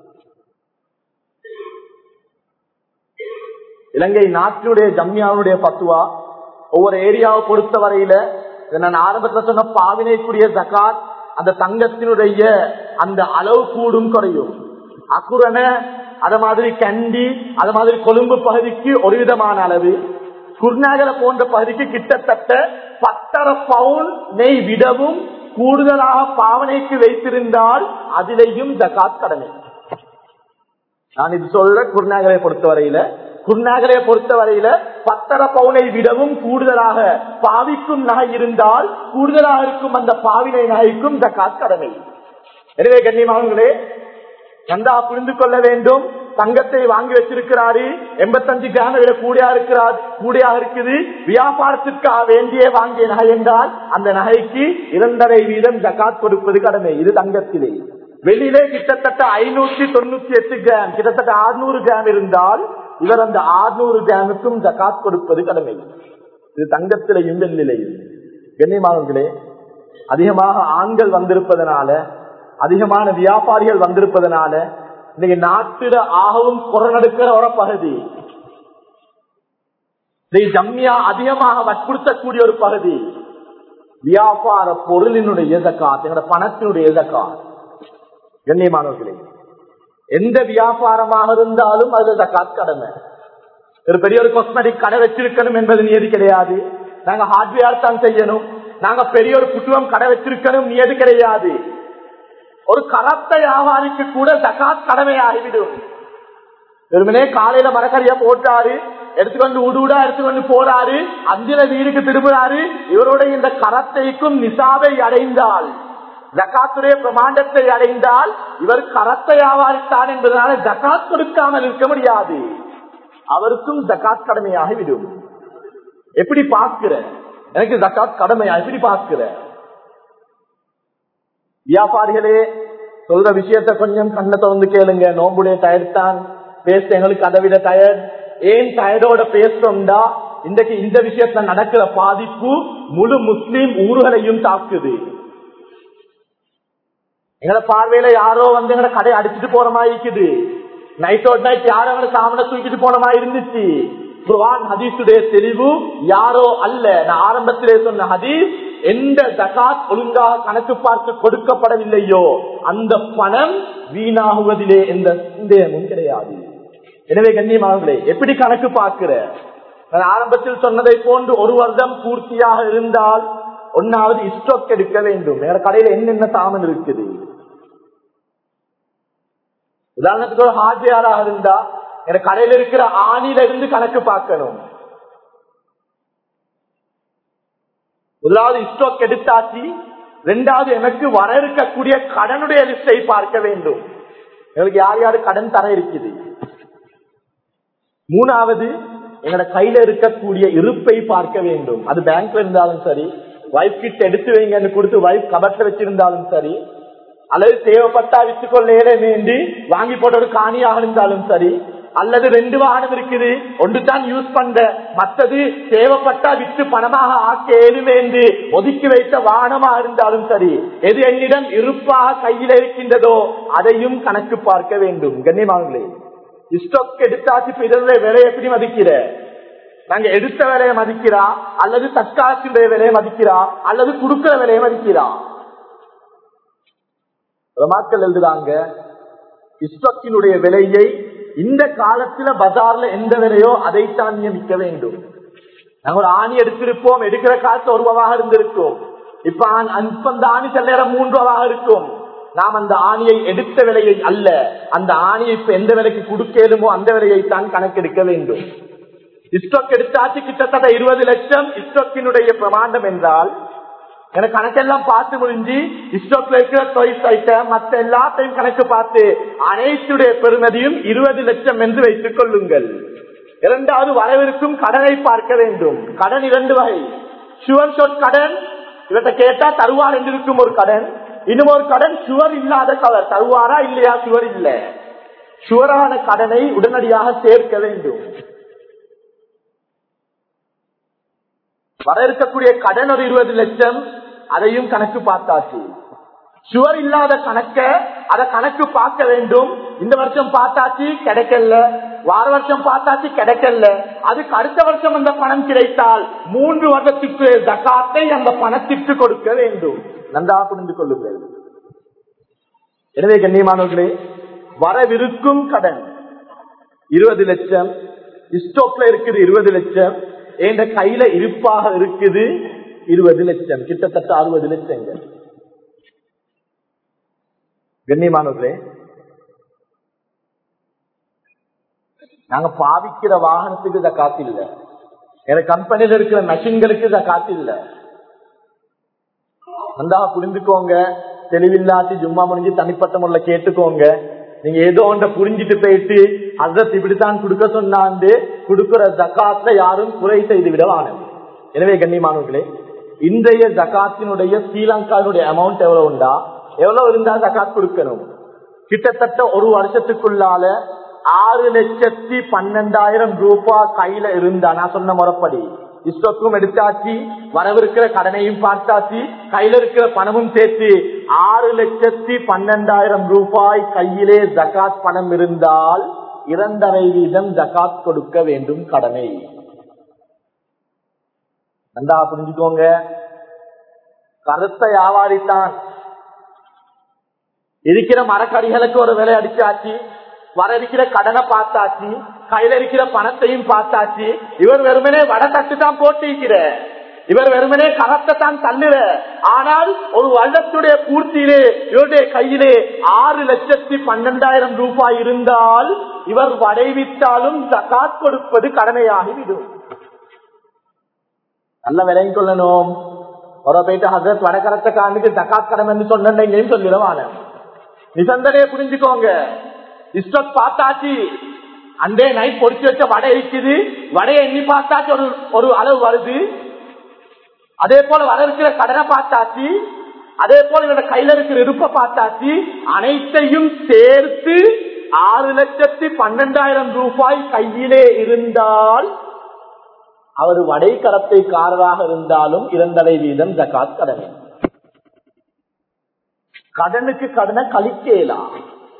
இலங்கை நாட்டினுடைய ஜம்யாவுடைய பத்துவா ஒவ்வொரு ஏரியாவை பொறுத்த வரையில நான் ஆரம்பத்தில் சொன்ன பாவினைக்குரிய ஜக்காத் அந்த தங்கத்தினுடைய அந்த அளவு கூடும் குறையும் அக்குரண அத மாதிரி கண்டி அது மாதிரி கொழும்பு பகுதிக்கு ஒரு விதமான அளவு குர்நாகர போன்ற பகுதிக்கு கிட்டத்தட்ட பத்தரை பவுன் நெய் விடவும் கூடுதலாக பாவனைக்கு வைத்திருந்தால் அதிலேயும் ஜக்காத் கடமை நான் இது சொல்ற குர்நாகரை பொறுத்தவரையில குர்நாகரை பொறுத்தவரையில பத்தரை பவுனை விடவும் கூடுதலாக பாவிக்கும் நகை இருந்தால் கூடுதலாக இருக்கும் அந்த பாவினை நகைக்கும் ஜக்காத் கடமை எனவே கண்ணியமானங்களே நன்றா புரிந்து கொள்ள வேண்டும் தங்கத்தை வாங்கி வச்சிருக்கிறாரு எண்பத்தஞ்சு கிராம விட கூடியா இருக்கிறார் கூடியாக இருக்குது வியாபாரத்திற்காக வேண்டிய வாங்கிய நகை என்றால் அந்த நகைக்கு இரண்டரை வீதம் ஜக்காத் கொடுப்பது கடமை இது தங்கத்திலே வெளியிலே கிட்டத்தட்ட ஐநூத்தி தொண்ணூத்தி எட்டு கிராம் கிட்டத்தட்ட ஆறுநூறு கிராம் இருந்தால் இவர் அந்த ஆறுநூறு கிராமுக்கும் ஜக்காத் கொடுப்பது கடமை இது தங்கத்திலையும் வெள்ளிலையும் கண்ணியமானவர்களே அதிகமாக ஆண்கள் வந்திருப்பதனால அதிகமான வியாபாரிகள் வந்திருப்பதனால இன்னைக்கு நாட்டில ஆகவும் குறநடுக்கிற ஒரு பகுதி ஜம்மியா அதிகமாக வற்புறுத்தக்கூடிய ஒரு பகுதி வியாபார பொருளினுடைய எதக்காத் எங்களோட பணத்தினுடைய எதக்காத் கண்ணியமானவர்களே எந்த வியாபாரமாக இருந்தாலும் அது ஜக்காத் கடமை ஒரு பெரிய ஒரு காஸ்மெட்டிக் கடை வச்சிருக்கணும் என்பது நியதி கிடையாது நாங்க ஹார்ட்வேர் தான் செய்யணும் நாங்க பெரிய ஒரு குட்டுவம் கடை வச்சிருக்கணும் நியதி கிடையாது ஒரு கரத்த வியாபாரிக்கு கூட ஜக்காத் கடமையாகிவிடும் வெறுமனே காலையில மரக்கறியா போட்டாரு எடுத்துக்கொண்டு உடுடா எடுத்துக்கொண்டு போறாரு அஞ்சில வீடுக்கு திரும்புறாரு இவருடைய இந்த கரத்தைக்கும் நிசாவை அடைந்தால் ஜக்காத்துடைய பிரமாண்டத்தை அடைந்தால் இவர் கரத்தை வியாபாரித்தான் என்பதனால ஜக்காத் கொடுக்காமல் இருக்க முடியாது அவருக்கும் ஜக்காத் கடமையாகி விடும் எப்படி பார்க்கிற எனக்கு ஜக்காத் கடமையா எப்படி பார்க்கிற வியாபாரிகளே சொல்ற விஷயத்த கொஞ்சம் கண்ணை திறந்து கேளுங்க நோம்புடைய டயர்ட் தான் பேச எங்களுக்கு அதை விட டயர்ட் ஏன் டயர்டோட பேசுறோம்டா இன்றைக்கு இந்த விஷயத்துல நடக்கிற பாதிப்பு முழு முஸ்லீம் ஊர்களையும் தாக்குது எங்களை பார்வையில யாரோ வந்து எங்களை கடை அடிச்சுட்டு போற மாதிரி இருக்குது நைட் அவுட் நைட் யாரோ எங்களை சாமனை தூக்கிட்டு போன மாதிரி இருந்துச்சு குர்ஆன் ஹதீஸுடைய தெளிவு யாரோ அல்ல நான் ஆரம்பத்திலே சொன்ன ஹதீஸ் எந்த ஜகாத் ஒழுங்காக கணக்கு பார்த்து கொடுக்கப்படவில்லையோ அந்த பணம் வீணாகுவதிலே எந்த சந்தேகமும் கிடையாது எனவே கண்ணியமானவர்களே எப்படி கணக்கு பார்க்கிற நான் ஆரம்பத்தில் சொன்னதை போன்று ஒரு வருடம் பூர்த்தியாக இருந்தால் ஒன்னாவது ஸ்டாக் எடுக்க வேண்டும் வேற கடையில என்னென்ன சாமன் இருக்குது உதாரணத்துக்கு ஒரு ஹார்ட்வேராக இருந்தா எனக்கு கடையில இருக்கிற ஆணில இருந்து கணக்கு பார்க்கணும் முதலாவது ஸ்டாக் எடுத்தாச்சு ரெண்டாவது எனக்கு வர இருக்கக்கூடிய கடனுடைய லிஸ்டை பார்க்க வேண்டும் எனக்கு யார் யாரு கடன் தர இருக்குது மூணாவது எங்களோட கையில இருக்கக்கூடிய இருப்பை பார்க்க வேண்டும் அது பேங்க்ல இருந்தாலும் சரி வைஃப் கிட்ட எடுத்து வைங்கன்னு கொடுத்து வைஃப் கபட்ல வச்சிருந்தாலும் சரி அல்லது தேவைப்பட்டா வித்துக்கொள்ளே வேண்டி வாங்கி போட்ட ஒரு காணியாக இருந்தாலும் சரி அல்லது ரெண்டு வாகனம் இருக்குது ஒன்று தான் யூஸ் பண்ற மற்றது தேவைப்பட்டா வித்து பணமாக ஆக்க ஏதுமே என்று ஒதுக்கி வைத்த வாகனமா இருந்தாலும் சரி எது என்னிடம் இருப்பாக கையில் இருக்கின்றதோ அதையும் கணக்கு பார்க்க வேண்டும் கண்ணியமானங்களே ஸ்டொக் எடுத்தாச்சு பிறந்த விலையை எப்படி மதிக்கிற நாங்க எடுத்த விலையை மதிக்கிறா அல்லது தற்காலத்தினுடைய விலையை மதிக்கிறா அல்லது கொடுக்கிற விலையை மதிக்கிறா மக்கள் எழுதுறாங்க ஸ்டொக்கினுடைய விலையை இந்த காலத்துல பஜார்ல எந்த விலையோ அதைத்தான் நியமிக்க வேண்டும் நாங்க ஒரு ஆணி எடுத்திருப்போம் எடுக்கிற காலத்து ஒரு ரூபாவாக இருந்திருக்கும் இப்ப இப்ப அந்த ஆணி சில நேரம் மூன்று ரூபாவாக இருக்கும் நாம் அந்த ஆணியை எடுத்த விலையை அல்ல அந்த ஆணியை இப்ப எந்த விலைக்கு கொடுக்கலுமோ அந்த விலையை தான் கணக்கெடுக்க வேண்டும் இஸ்டோக் எடுத்தாச்சு கிட்டத்தட்ட இருபது லட்சம் இஸ்டோக்கினுடைய பிரமாண்டம் என்றால் எனக்கு கணக்கெல்லாம் பார்த்து முடிஞ்சு இஸ்டோக்ல இருக்கிற தொய்ஸ் ஐட்டம் மற்ற எல்லாத்தையும் கணக்கு பார்த்து அனைத்துடைய பெருமதியும் இருபது லட்சம் என்று வைத்துக் கொள்ளுங்கள் இரண்டாவது வரவிருக்கும் கடனை பார்க்க வேண்டும் கடன் இரண்டு வகை சுவர் ஷோட் கடன் இவற்றை கேட்டா தருவார் என்றிருக்கும் ஒரு கடன் இன்னும் ஒரு கடன் சுவர் இல்லாத கவர் தருவாரா இல்லையா சுவர் இல்ல சுவரான கடனை உடனடியாக சேர்க்க வேண்டும் வர இருக்கக்கூடிய கடன் ஒரு இருபது லட்சம் அதையும் கணக்கு பார்த்தாச்சு சுவர் இல்லாத கணக்க அத கணக்கு பார்க்க வேண்டும் இந்த வருஷம் பார்த்தாச்சு கிடைக்கல வார வருஷம் பார்த்தாச்சு கிடைக்கல அதுக்கு அடுத்த வருஷம் அந்த பணம் கிடைத்தால் மூன்று வருடத்துக்கு தக்காத்தை அந்த பணத்திற்கு கொடுக்க வேண்டும் நன்றாக புரிந்து கொள்ளுங்கள் எனவே கண்ணியமானவர்களே வரவிருக்கும் கடன் இருபது லட்சம் ஸ்டோக்ல இருக்குது இருபது லட்சம் என்ற கையில இருப்பாக இருக்குது இருபது லட்சம் கிட்டத்தட்ட அறுபது லட்சங்கள் கண்ணியமானவர்களே நாங்க பாவிக்கிற வாகனத்துக்கு இதை காத்து இல்ல எங்க கம்பெனியில இருக்கிற மெஷின்களுக்கு இதை காத்து இல்ல நன்றாக புரிந்துக்கோங்க தெளிவில்லாட்டி ஜும்மா முடிஞ்சு தனிப்பட்ட முறையில் கேட்டுக்கோங்க நீங்க ஏதோ ஒன்றை புரிஞ்சிட்டு போயிட்டு அதற்கு இப்படித்தான் கொடுக்க சொன்னாண்டு கொடுக்கிற ஜக்காத்துல யாரும் குறை செய்து விடவான எனவே கண்ணியமானவர்களே இன்றைய ஜக்காத்தினுடைய ஸ்ரீலங்காவினுடைய அமௌண்ட் எவ்வளவு உண்டா எவ்வளவு இருந்தா ஜக்காத் கொடுக்கணும் கிட்டத்தட்ட ஒரு வருஷத்துக்குள்ளால ஆறு லட்சத்தி பன்னெண்டாயிரம் ரூபாய் கையில இருந்தா நான் சொன்ன முறைப்படி இஸ்டோக்கும் எடுத்தாச்சு வரவிருக்கிற கடனையும் பார்த்தாச்சு கையில இருக்கிற பணமும் சேர்த்து ஆறு லட்சத்தி பன்னெண்டாயிரம் ரூபாய் கையிலே ஜக்காத் பணம் இருந்தால் இரண்டரை வீதம் ஜக்காத் கொடுக்க வேண்டும் கடனை நன்றா புரிஞ்சுக்கோங்க கருத்த வியாபாரித்தான் இருக்கிற மரக்கடிகளுக்கு ஒரு விலை அடிச்சாச்சு வர இருக்கிற கடனை பார்த்தாச்சு கையில இருக்கிற பணத்தையும் பார்த்தாச்சு இவர் வெறுமனே வட தட்டு தான் போட்டிருக்கிற இவர் வெறுமனே கரத்தை தான் தள்ளுற ஆனால் ஒரு வருடத்துடைய பூர்த்தியிலே இவருடைய கையிலே ஆறு லட்சத்தி பன்னெண்டாயிரம் ரூபாய் இருந்தால் இவர் வடைவித்தாலும் ஜக்காத் கொடுப்பது கடமையாகிவிடும் நல்ல விலையும் சொல்லணும் ஒரு போயிட்டு ஹசரத் வடகரத்தை காண்டுக்கு ஜக்காத் கடமை என்று சொன்னேன்னு சொல்லிடுவான நிசந்தனையை புரிஞ்சுக்கோங்க இஸ்டோக் பார்த்தாச்சு அண்டே நைட் பொடிச்சு வச்ச வடை இருக்குது வடையை எண்ணி பார்த்தாச்சு ஒரு ஒரு அளவு வருது அதே போல வர இருக்கிற கடனை பார்த்தாச்சு அதே போல இவரோட கையில இருக்கிற இருப்ப பார்த்தாச்சு அனைத்தையும் சேர்த்து ஆறு லட்சத்தி பன்னெண்டாயிரம் ரூபாய் கையிலே இருந்தால் அவர் வடை கடத்தைக்காரராக இருந்தாலும் இரண்டரை வீதம் ஜக்காத் கடமை கடனுக்கு கடனை கழிக்கலாம்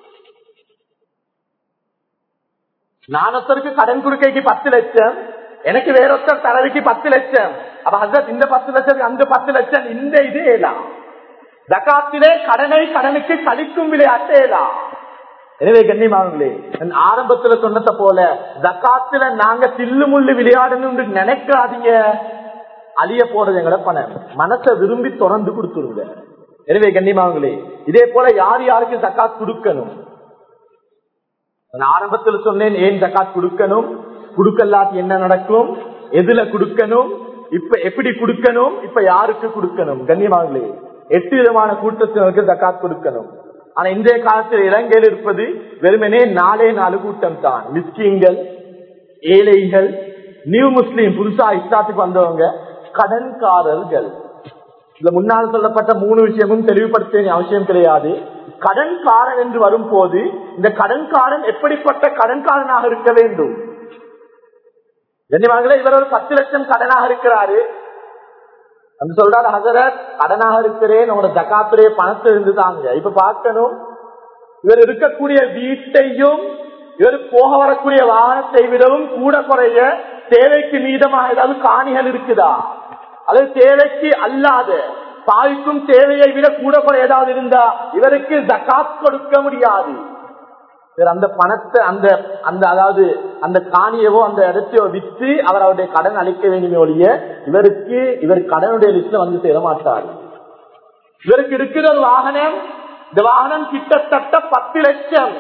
நானொத்தருக்கு கடன் கொடுக்கைக்கு பத்து லட்சம் எனக்கு வேறொத்தர் தரவைக்கு பத்து லட்சம் அப்ப ஹசரத் இந்த பத்து லட்சம் அந்த பத்து லட்சம் இந்த இது ஏலாம் ஜக்காத்திலே கடனை கடனுக்கு கழிக்கும் விளையாட்டு ஏலாம் எனவே கண்ணியமானங்களே ஆரம்பத்துல சொன்னத போல ஜக்காத்துல நாங்க தில்லு முள்ளு விளையாடணும்னு நினைக்காதீங்க அழிய போறது எங்கட பணம் மனசை விரும்பி தொடர்ந்து கொடுத்துருங்க எனவே கண்ணியமானங்களே இதே போல யார் யாருக்கு ஜக்காத் கொடுக்கணும் நான் ஆரம்பத்தில் சொன்னேன் ஏன் ஜக்காத் கொடுக்கணும் கொடுக்கலாத்தி என்ன நடக்கும் எதுல கொடுக்கணும் இப்ப எப்படி கொடுக்கணும் இப்ப யாருக்கு கொடுக்கணும் கண்ணியமாங்களே எட்டு விதமான கூட்டத்தினருக்கு ஜக்காத் கொடுக்கணும் ஆனா இன்றைய காலத்தில் இலங்கையில் இருப்பது வெறுமனே நாலே நாலு கூட்டம் தான் மிஸ்கிங்கள் ஏழைகள் நியூ முஸ்லீம் புதுசா இஸ்லாத்துக்கு வந்தவங்க கடன்காரர்கள் இதுல முன்னால் சொல்லப்பட்ட மூணு விஷயமும் தெளிவுபடுத்த அவசியம் கிடையாது கடன்காரன் என்று வரும்போது இந்த கடன்காரன் எப்படிப்பட்ட கடன்காரனாக இருக்க வேண்டும் கண்ணியமாங்களே இவர் ஒரு பத்து லட்சம் கடனாக இருக்கிறாரு அந்த சொல்றாரு ஹசரத் கடனாக இருக்கிறேன் உங்களோட ஜக்காத்துடைய பணத்தை இருந்து தாங்க இப்ப பார்க்கணும் இவர் இருக்கக்கூடிய வீட்டையும் இவர் போக வரக்கூடிய வாகனத்தை விடவும் கூட குறைய தேவைக்கு மீதமாக ஏதாவது காணிகள் இருக்குதா அல்லது தேவைக்கு அல்லாத தாய்க்கும் தேவையை விட கூட குறை ஏதாவது இருந்தா இவருக்கு ஜக்காத் கொடுக்க முடியாது இவர் அந்த பணத்தை அந்த அந்த அதாவது அந்த காணியவோ அந்த இடத்தையோ வித்து அவர் அவருடைய கடன் அளிக்க வேண்டுமே ஒழிய இவருக்கு இவர் கடனுடைய லிஸ்ட்ல வந்து சேர மாட்டார் இவருக்கு இருக்கிற ஒரு வாகனம் இந்த வாகனம் கிட்டத்தட்ட பத்து லட்சம்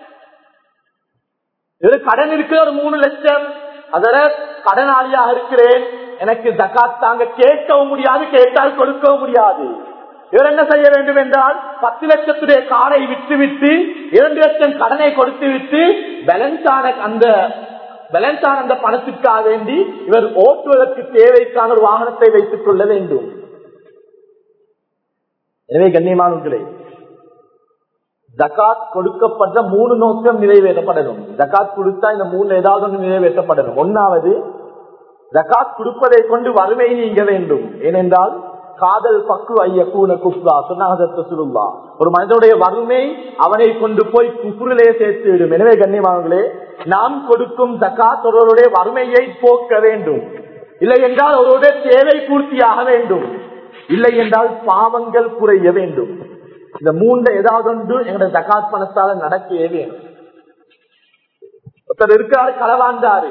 இவரு கடன் இருக்கிற ஒரு மூணு லட்சம் அதர கடனாளியாக இருக்கிறேன் எனக்கு ஜக்காத் தாங்க கேட்கவும் முடியாது கேட்டால் கொடுக்கவும் முடியாது இவர் என்ன செய்ய வேண்டும் என்றால் பத்து லட்சத்துடைய காரை விட்டு விட்டு இரண்டு லட்சம் கடனை கொடுத்து விட்டு பேலன்ஸ் ஆன அந்த பேலன்ஸ் ஆன அந்த பணத்திற்காக வேண்டி இவர் ஓட்டுவதற்கு தேவைக்கான ஒரு வாகனத்தை வைத்துக் கொள்ள வேண்டும் எனவே கண்ணியமானவர்களே ஜக்காத் கொடுக்கப்படுற மூணு நோக்கம் நிறைவேற்றப்படணும் ஜக்காத் கொடுத்தா இந்த மூணு ஏதாவது ஒன்று நிறைவேற்றப்படணும் ஒன்னாவது ஜக்காத் கொடுப்பதை கொண்டு வறுமை நீங்க வேண்டும் ஏனென்றால் காதல் பக்கு ஐய கூன குப்ரா சொன்னாங்க சுருல்லா ஒரு மனிதனுடைய வறுமை அவனை கொண்டு போய் குப்புரிலே சேர்த்து விடும் எனவே கண்ணியமானவர்களே நாம் கொடுக்கும் ஜக்காத் ஒருவருடைய வறுமையை போக்க வேண்டும் இல்லை என்றால் ஒருவருடைய தேவை பூர்த்தியாக வேண்டும் இல்லை என்றால் பாவங்கள் குறைய வேண்டும் இந்த மூண்ட ஏதாவது ஒன்று எங்களுடைய ஜக்காத் பணத்தால நடக்கவே வேணும் ஒருத்தர் இருக்காரு களவாண்டாரு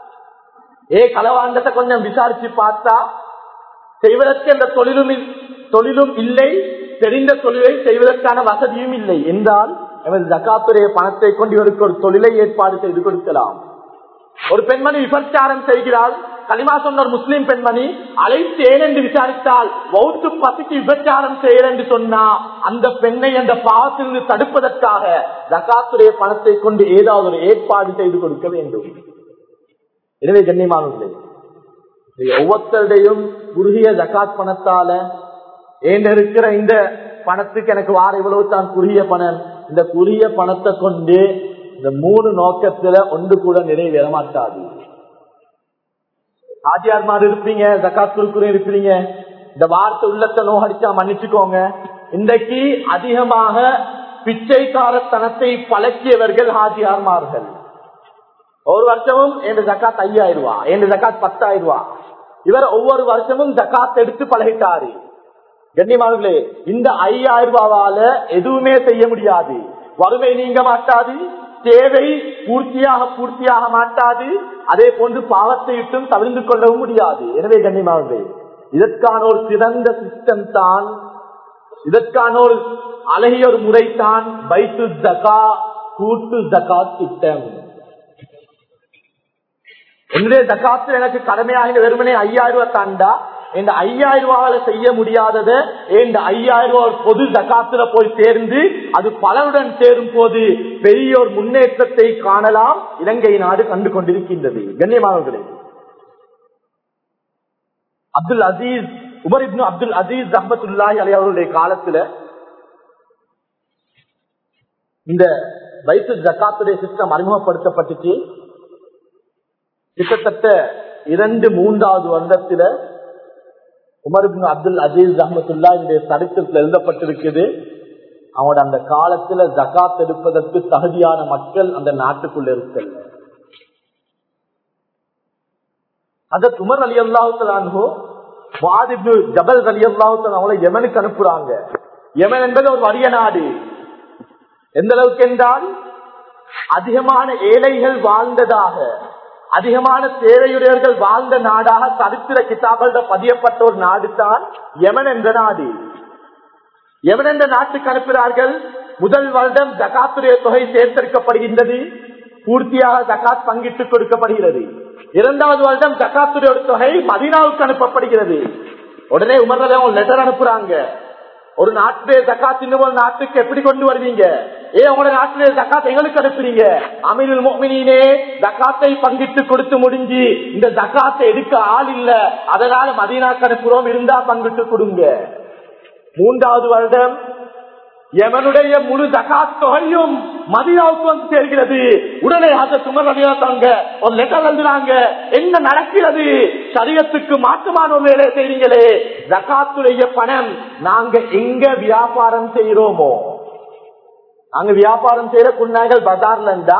ஏ களவாண்டத்தை கொஞ்சம் விசாரிச்சு பார்த்தா செய்வதற்கு அந்த தொழிலும் இல்- தொழிலும் இல்லை தெரிந்த தொழிலை செய்வதற்கான வசதியும் இல்லை என்றால் எமது ஜக்காத்துடைய பணத்தை கொண்டு இவருக்கு ஒரு தொழிலை ஏற்பாடு செய்து கொடுக்கலாம் ஒரு பெண்மணி விபச்சாரம் செய்கிறாள் களிமா சொன்ன ஒரு முஸ்லிம் பெண்மணி அழைத்தேன் என்று விசாரித்தால் வௌத்து பசிக்கு விபச்சாரம் செய்யற என்று சொன்னா அந்த பெண்ணை அந்த பாவத்திலிருந்து தடுப்பதற்காக ஜக்காத்துடைய பணத்தை கொண்டு ஏதாவது ஒரு ஏற்பாடு செய்து கொடுக்க வேண்டும் எனவே கண்ணியமானவர்களே இது ஒவ்வொருத்தருடையும் குறுகிய ஜக்காத் பணத்தால ஏன் இருக்கிற இந்த பணத்துக்கு எனக்கு வார இவ்வளவு தான் குறுகிய பணம் இந்த குறுகிய பணத்தை கொண்டு இந்த மூணு நோக்கத்துல ஒன்று கூட நிறைவேற மாட்டாது ஆஜியார்மார் இருப்பீங்க ஜக்காத் குறுக்குறேன் இருப்பீங்க இந்த வார்த்தை உள்ளத்தை நோகடிச்சா மன்னிச்சுக்கோங்க இன்றைக்கு அதிகமாக பிச்சைக்காரத்தனத்தை பழக்கியவர்கள் ஹாஜியார்மார்கள் ஒரு வருஷமும் என் ஜக்காத் ஐயாயிரம் ரூபா என் ஜக்காத் பத்தாயிரம் ரூபா இவர் ஒவ்வொரு வருஷமும் ஜக்காத் எடுத்து பழகிட்டாரு கண்ணியமானங்களே இந்த ஐயாயிரம் ரூபாவால எதுவுமே செய்ய முடியாது வறுமை நீங்க மாட்டாது தேவை பூர்த்தியாக பூர்த்தியாக மாட்டாது அதே போன்று பாவத்தை விட்டும் தவிர்ந்து கொள்ளவும் முடியாது எனவே கண்ணியமானங்களே இதற்கான ஒரு சிறந்த சிஸ்டம் தான் இதற்கான ஒரு அழகிய ஒரு முறைதான் பைத்து ஜகா கூட்டு ஜகாத் திட்டம் என்னுடைய ஜக்காத்தில் எனக்கு கடமையாக வெறுமனே ஐயாயிரம் ரூபாய் தாண்டா இந்த ஐயாயிரம் ரூபாயில செய்ய முடியாதத இந்த ஐயாயிரம் ரூபாய் பொது ஜக்காத்துல போய் சேர்ந்து அது பலருடன் சேரும் போது பெரிய ஒரு முன்னேற்றத்தை காணலாம் இலங்கை நாடு கண்டு கொண்டிருக்கின்றது கண்ணியமானவர்களே Abdul Aziz Umar ibn Abdul Aziz ரஹமத்துல்லாஹி அலி அவர்களுடைய காலத்துல இந்த வைத்து ஜக்காத்துடைய சிஸ்டம் அறிமுகப்படுத்தப்பட்டுச்சு கிட்டத்தட்ட இரண்டு மூன்றாவது வருடத்துல உமர் இப்னு அப்துல் அசீஸ் ரஹமத்துல்லா இந்த சரித்திரத்தில் எழுதப்பட்டிருக்குது அவனோட அந்த காலத்துல ஜகாத் எடுப்பதற்கு தகுதியான மக்கள் அந்த நாட்டுக்குள்ள இருக்கல அதற்கு உமர் அலி அல்லாஹு வாதிபு ஜபல் அலி அல்லாஹு அவங்களை யமனுக்கு அனுப்புறாங்க யமன் என்பது ஒரு வறிய நாடு எந்த அளவுக்கு என்றால் அதிகமான ஏழைகள் வாழ்ந்ததாக அதிகமான தேவையுடையவர்கள் வாழ்ந்த நாடாக சரித்திர கிதாபல்ட பதியப்பட்ட ஒரு நாடு தான் யமன் என்ற நாடு யமன் என்ற நாட்டுக்கு அனுப்புகிறார்கள் முதல் வருடம் ஜகாத்துடைய தொகை சேர்த்தெடுக்கப்படுகின்றது பூர்த்தியாக ஜகாத் பங்கிட்டு கொடுக்கப்படுகிறது இரண்டாவது வருடம் ஜக்காத்துடைய ஒரு தொகை மதினாவுக்கு அனுப்பப்படுகிறது உடனே உமர்ல லெட்டர் அனுப்புறாங்க ஒரு நாட்டுடைய ஜக்காத் இன்னும் நாட்டுக்கு எப்படி கொண்டு வருவீங்க ஏன் உங்களோட நாட்டுடைய ஜக்காத் எங்களுக்கு அனுப்புறீங்க அமீருல் மோமினே ஜக்காத்தை பங்கிட்டு கொடுத்து முடிஞ்சு இந்த ஜக்காத்தை எடுக்க ஆள் இல்ல அதனால மதீனாக்கு அனுப்புறோம் இருந்தா பங்கிட்டு கொடுங்க மூன்றாவது வருடம் எவனுடைய முழு ஜகாத் தொகையும் மதியாவுக்கு வந்து சேர்கிறது உடனே அதை சுமரடியாங்க ஒரு லெட்டர் எழுதுறாங்க என்ன நடக்கிறது சரீரத்துக்கு மாற்றமான ஒரு வேலை செய்றீங்களே ஜகாத்துடைய பணம் நாங்க எங்க வியாபாரம் செய்யறோமோ நாங்க வியாபாரம் செய்யற குன்னாய்கள் பஜார்ல இருந்தா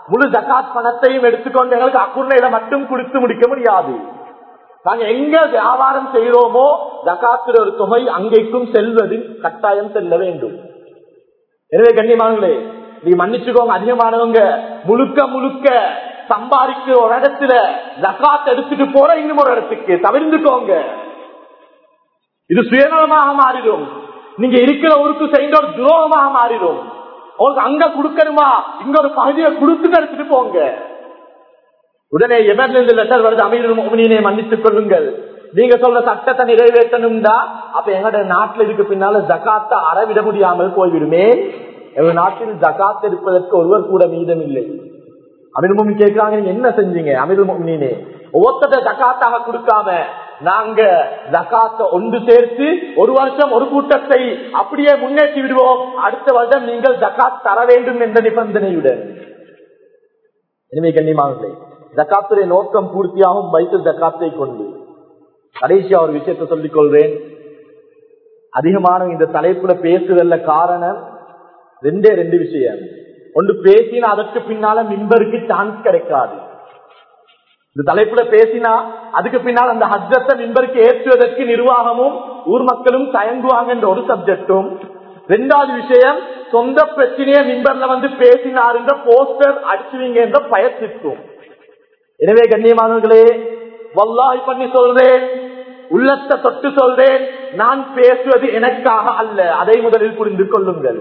முழு ஜக்காத் பணத்தையும் எடுத்துக்கொண்டு எங்களுக்கு அக்குர்ணையில மட்டும் கொடுத்து முடிக்க முடியாது நாங்க எங்க வியாபாரம் செய்யறோமோ ஜக்காத்துல ஒரு தொகை அங்கேக்கும் செல்வது கட்டாயம் செல்ல வேண்டும் எனவே கண்ணியமானங்களே நீ மன்னிச்சுக்கோங்க அதிகமானவங்க முழுக்க முழுக்க சம்பாதிக்கிற ஒரு இடத்துல ஜக்காத் எடுத்துட்டு போற இன்னும் ஒரு இடத்துக்கு தவிர்த்துக்கோங்க இது சுயநலமாக மாறிடும் நீங்க இருக்கிற ஊருக்கு செய்த ஒரு துரோகமாக மாறிடும் உங்களுக்கு அங்க கொடுக்கணுமா இங்க ஒரு பகுதியை கொடுத்துட்டு எடுத்துட்டு போங்க உடனே எமர்ஜென்சி லெட்டர் வருது அமீரே மன்னித்துக் கொள்ளுங்கள் நீங்க சொல்ற சட்டத்தை நிறைவேற்றணும்டா அப்ப எங்கட நாட்டுல இதுக்கு பின்னால ஜக்காத்தை அறவிட முடியாமல் போய்விடுமே எங்க நாட்டில் ஜக்காத் எடுப்பதற்கு ஒருவர் கூட மீதம் இல்லை அமீர் மோமின் கேட்கிறாங்க நீங்க என்ன செஞ்சீங்க அமீர் மோமினே ஒவ்வொருத்த ஜக்காத்தாக கொடுக்காம நாங்க ஜக்காத்த ஒன்று சேர்த்து ஒரு வருஷம் ஒரு கூட்டத்தை அப்படியே முன்னேற்றி விடுவோம் அடுத்த வருடம் நீங்கள் ஜக்காத் தர வேண்டும் என்ற நிபந்தனையுடன் எனவே கண்ணியமானே ஜக்காத்துடைய நோக்கம் பூர்த்தியாகும் வைத்து ஜக்காத்தை கொண்டு கடைசியா ஒரு விஷயத்தை சொல்லிக் கொள்றேன் அதிகமான இந்த தலைப்புல பேசுதல்ல காரணம் ரெண்டே ரெண்டு விஷயம் ஒன்று பேசினா அதற்கு பின்னால மின்பருக்கு சான்ஸ் கிடைக்காது இந்த தலைப்புல பேசினா அதுக்கு பின்னால் அந்த ஹஜ்ஜத்தை மின்பருக்கு ஏற்றுவதற்கு நிர்வாகமும் ஊர் மக்களும் தயங்குவாங்க என்ற ஒரு சப்ஜெக்டும் ரெண்டாவது விஷயம் சொந்த பிரச்சனையை மின்பர்ல வந்து பேசினாருன்ற போஸ்டர் அடிச்சுவீங்க என்ற பயத்திற்கும் எனவே கண்ணியமானவர்களே வல்லாஹி பண்ணி சொல்றேன் உள்ளத்தை தொட்டு சொல்றேன் நான் பேசுவது எனக்காக அல்ல அதை முதலில் புரிந்து கொள்ளுங்கள்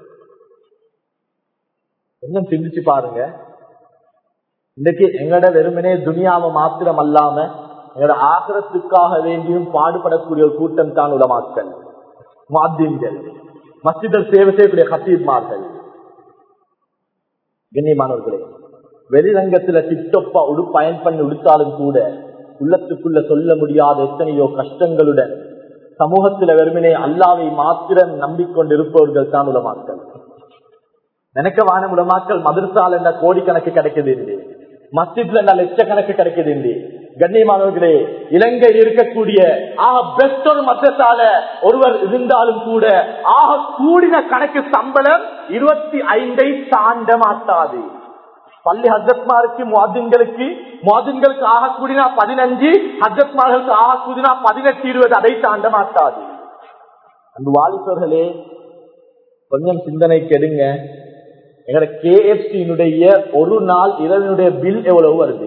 கொஞ்சம் சிந்திச்சு பாருங்க இன்னைக்கு எங்கட வெறுமனே துனியாவை மாத்திரம் அல்லாம எங்கட ஆசிரத்துக்காக வேண்டியும் பாடுபடக்கூடிய ஒரு கூட்டம் தான் உலமாக்கள் மாத்தியங்கள் மஸ்ஜிதல் சேவை செய்யக்கூடிய ஹசீத்மார்கள் கண்ணியமானவர்களே வெளிரங்கத்துல டிப்டொப்பா உடு பயன் பண்ணி உடுத்தாலும் கூட உள்ளத்துக்குள்ள சொல்ல முடியாத எத்தனையோ கஷ்டங்களுடன் சமூகத்துல வெறுமனே அல்லாவை மாத்திரம் நம்பிக்கொண்டிருப்பவர்கள் தான் உலமாக்கள் நினைக்க வான உலமாக்கள் மதுரசால் என்ற கோடிக்கணக்கு கிடைக்குது இல்லை மஸ்ஜித்ல என்ன லட்சக்கணக்கு கிடைக்குது இல்லை கண்ணியமானவர்களே இலங்கையில் இருக்கக்கூடிய ஆக பெஸ்ட் ஒரு மத்தியசால ஒருவர் இருந்தாலும் கூட ஆக கூடின கணக்கு சம்பளம் இருபத்தி ஐந்தை தாண்ட மாட்டாது பள்ளி ஹஜத்மாருக்கு முவாதின்களுக்கு முவாதின்களுக்கு ஆக கூடினா பதினஞ்சு ஹஜத்மார்களுக்கு ஆக கூடினா பதினெட்டு இருபது அதை தாண்ட மாட்டாது அந்த வாலிபர்களே கொஞ்சம் சிந்தனை கெடுங்க எங்கட கேஎஃப்சியினுடைய ஒரு நாள் இரவினுடைய பில் எவ்வளவு வருது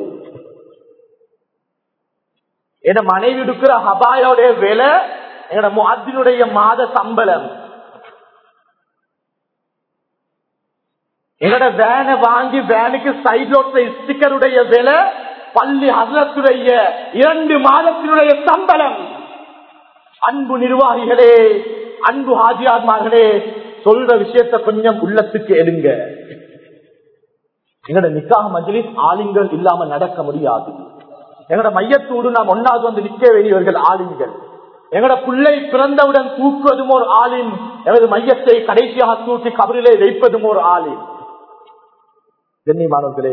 என் மனைவி எடுக்கிற ஹபாயோடைய விலை எங்கட முஅத்தினுடைய மாத சம்பளம் எங்கட வேனை வாங்கி வேனுக்கு சைட் ரோட்ல ஸ்டிக்கருடைய விலை பள்ளி ஹசரத்துடைய இரண்டு மாதத்தினுடைய சம்பளம் அன்பு நிர்வாகிகளே அன்பு ஹாஜியார்மார்களே சொல்ற விஷயத்த கொஞ்சம் உள்ளத்துக்கு எடுங்க எங்கட நிக்காக மஜ்லிஸ் ஆளுங்கள் இல்லாம நடக்க முடியாது எங்கட மையத்தோடு நாம் ஒன்னாவது வந்து நிக்க வேண்டியவர்கள் ஆளுங்கள் எங்கட பிள்ளை பிறந்தவுடன் தூக்குவதும் ஒரு ஆளின் எனது மையத்தை கடைசியாக தூக்கி கபரிலே வைப்பதும் ஒரு ஆளின் கண்ணியமானவர்களே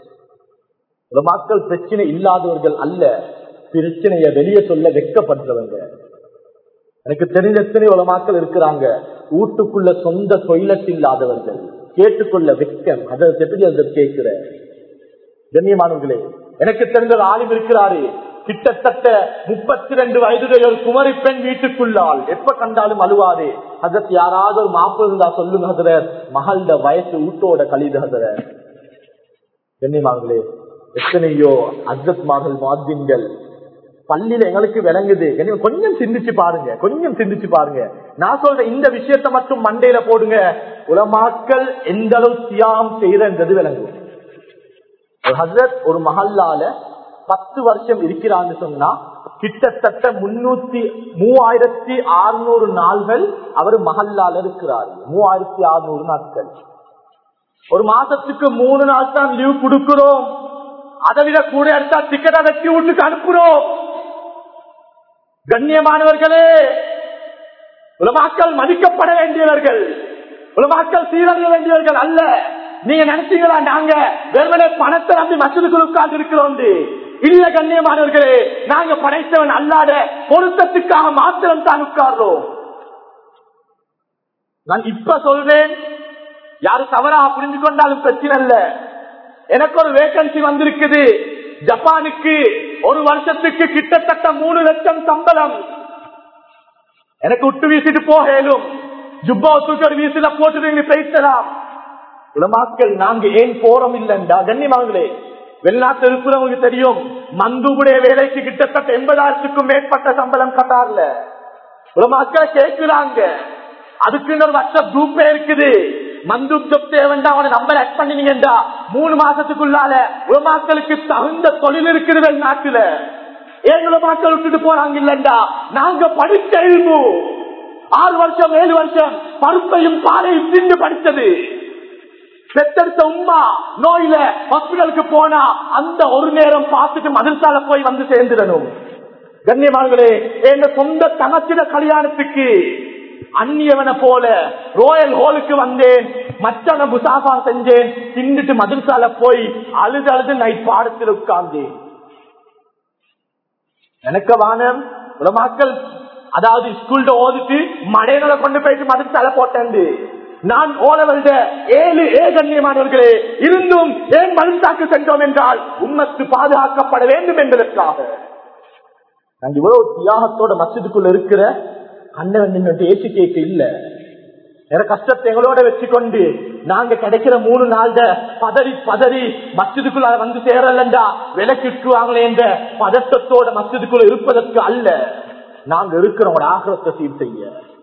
மக்கள் பிரச்சனை இல்லாதவர்கள் அல்ல பிரச்சனைய வெளியே சொல்ல வெக்கப்படுறவங்க எனக்கு தெரிஞ்ச எத்தனை உலமாக்கள் இருக்கிறாங்க வீட்டுக்குள்ள சொந்த தொழிலட் இல்லாதவர்கள் கேட்டுக்கொள்ள வெக்கம் அதை எப்படி அந்த கேட்கிற கண்ணியமானவர்களே எனக்கு தெரிஞ்ச ஒரு ஆளும் இருக்கிறாரு கிட்டத்தட்ட முப்பத்தி ரெண்டு வயதுடைய ஒரு குமரி பெண் வீட்டுக்குள்ளால் எப்ப கண்டாலும் அழுவாரு அதற்கு யாராவது ஒரு மாப்பிள்ள இருந்தா சொல்லுங்க ஹதரர் மகள வயசு ஊட்டோட கழிது ஹதரர் கண்ணியமானங்களே எத்தனையோ அஜத் மகள் மாதின்கள் பள்ளியில எங்களுக்கு விளங்குது கொஞ்சம் சிந்திச்சு பாருங்க கொஞ்சம் சிந்திச்சு பாருங்க நான் சொல்ற இந்த விஷயத்த மட்டும் மண்டையில போடுங்க உலமாக்கள் எந்த அளவு தியாகம் செய்யறது விளங்கும் ஒரு ஹசரத் ஒரு மஹல்லால பத்து வருஷம் இருக்கிறான்னு சொன்னா கிட்டத்தட்ட முன்னூத்தி மூவாயிரத்தி அறுநூறு நாள்கள் அவர் மஹல்லால இருக்கிறார் மூவாயிரத்தி அறுநூறு நாட்கள் ஒரு மாசத்துக்கு மூணு நாள் தான் லீவ் கொடுக்கிறோம் அதை விட கூட எடுத்தா டிக்கெட் அதற்கு வீட்டுக்கு அனுப்புறோம் கண்ணியமானவர்களே உலமாக்கள் மதிக்கப்பட வேண்டியவர்கள் உலமாக்கள் சீரழிய வேண்டியவர்கள் அல்ல நீங்க நினைச்சீங்களா நாங்க வெறுமனே பணத்தை நம்பி மசூலுக்கு உட்கார்ந்து இருக்கிறோம் இல்ல கண்ணியமானவர்களே நாங்க படைத்தவன் அல்லாத பொருத்தத்துக்காக மாத்திரம் தான் உட்கார்றோம் நான் இப்ப சொல்றேன் யாரும் தவறாக புரிந்து கொண்டாலும் பிரச்சனை இல்ல எனக்கு ஒரு வேகன்சி வந்திருக்குது ஜப்பானுக்கு ஒரு வருஷத்துக்கு கிட்டத்தட்ட மூணு லட்சம் சம்பளம் எனக்கு விட்டு வீசிட்டு போகலும் ஜுப்பா தூக்கி ஒரு வீசில போட்டு பேசலாம் உலமாக்கள் நாங்க ஏன் போறோம் இல்லைண்டா கண்ணியமாங்களே வெளிநாட்டில் இருக்கிறவங்களுக்கு தெரியும் மந்துபுடைய வேலைக்கு கிட்டத்தட்ட எண்பதாயிரத்துக்கும் மேற்பட்ட சம்பளம் கட்டார்ல உலமாக்களை கேட்கிறாங்க அதுக்கு இன்னொரு வருஷ குரூப்பே இருக்குது மந்து ஜப் தேவண்டா அவனை நம்பர் ஆட் பண்ணினீங்கடா மூணு மாசத்துக்குள்ளால உலமாக்களுக்கு தகுந்த தொழில் இருக்குது வெளிநாட்டுல ஏன் உலமாக்கள் விட்டுட்டு போறாங்க இல்லண்டா நாங்க படிச்ச எழுமு ஆறு வருஷம் ஏழு வருஷம் பருப்பையும் பாலையும் திண்டு படிச்சது பெத்தெடுத்த உமா நோயில ஹாஸ்பிட்டலுக்கு போனா அந்த ஒரு நேரம் பார்த்துட்டு மதரசால போய் வந்து சேர்ந்துடணும் கண்ணியமானங்களே எங்க சொந்த தங்கச்சிட கல்யாணத்துக்கு அந்நியவனை போல ரோயல் ஹோலுக்கு வந்தேன் மச்சன முசாஃபா செஞ்சேன் தின்னுட்டு மதரசால போய் அழுது அழுது நைட் பாடத்தில் உட்கார்ந்தேன் எனக்கு வானம் உலமாக்கள் அதாவது ஸ்கூல்ல ஓதிட்டு மடையில கொண்டு போயிட்டு மதரசால போட்டேன் நான் ஓலவல்ட ஏழு ஏ கண்ணியமானவர்களே இருந்தும் ஏன் மனுஷாக்கு சென்றோம் என்றால் உம்மத்து பாதுகாக்கப்பட வேண்டும் என்பதற்காக நாங்க இவ்வளவு தியாகத்தோட மசிதுக்குள்ள இருக்கிற அண்ணன் ஏசி கேட்க இல்ல வேற கஷ்டத்தை எங்களோட வச்சுக்கொண்டு நாங்க கிடைக்கிற மூணு நாள்ல பதறி பதறி மசிதுக்குள்ள வந்து சேரலண்டா விலக்கிட்டுவாங்களே என்ற பதட்டத்தோட மசிதுக்குள்ள இருப்பதற்கு அல்ல நாங்க இருக்கிறோம் ஆகிரத்தை சீர் செய்ய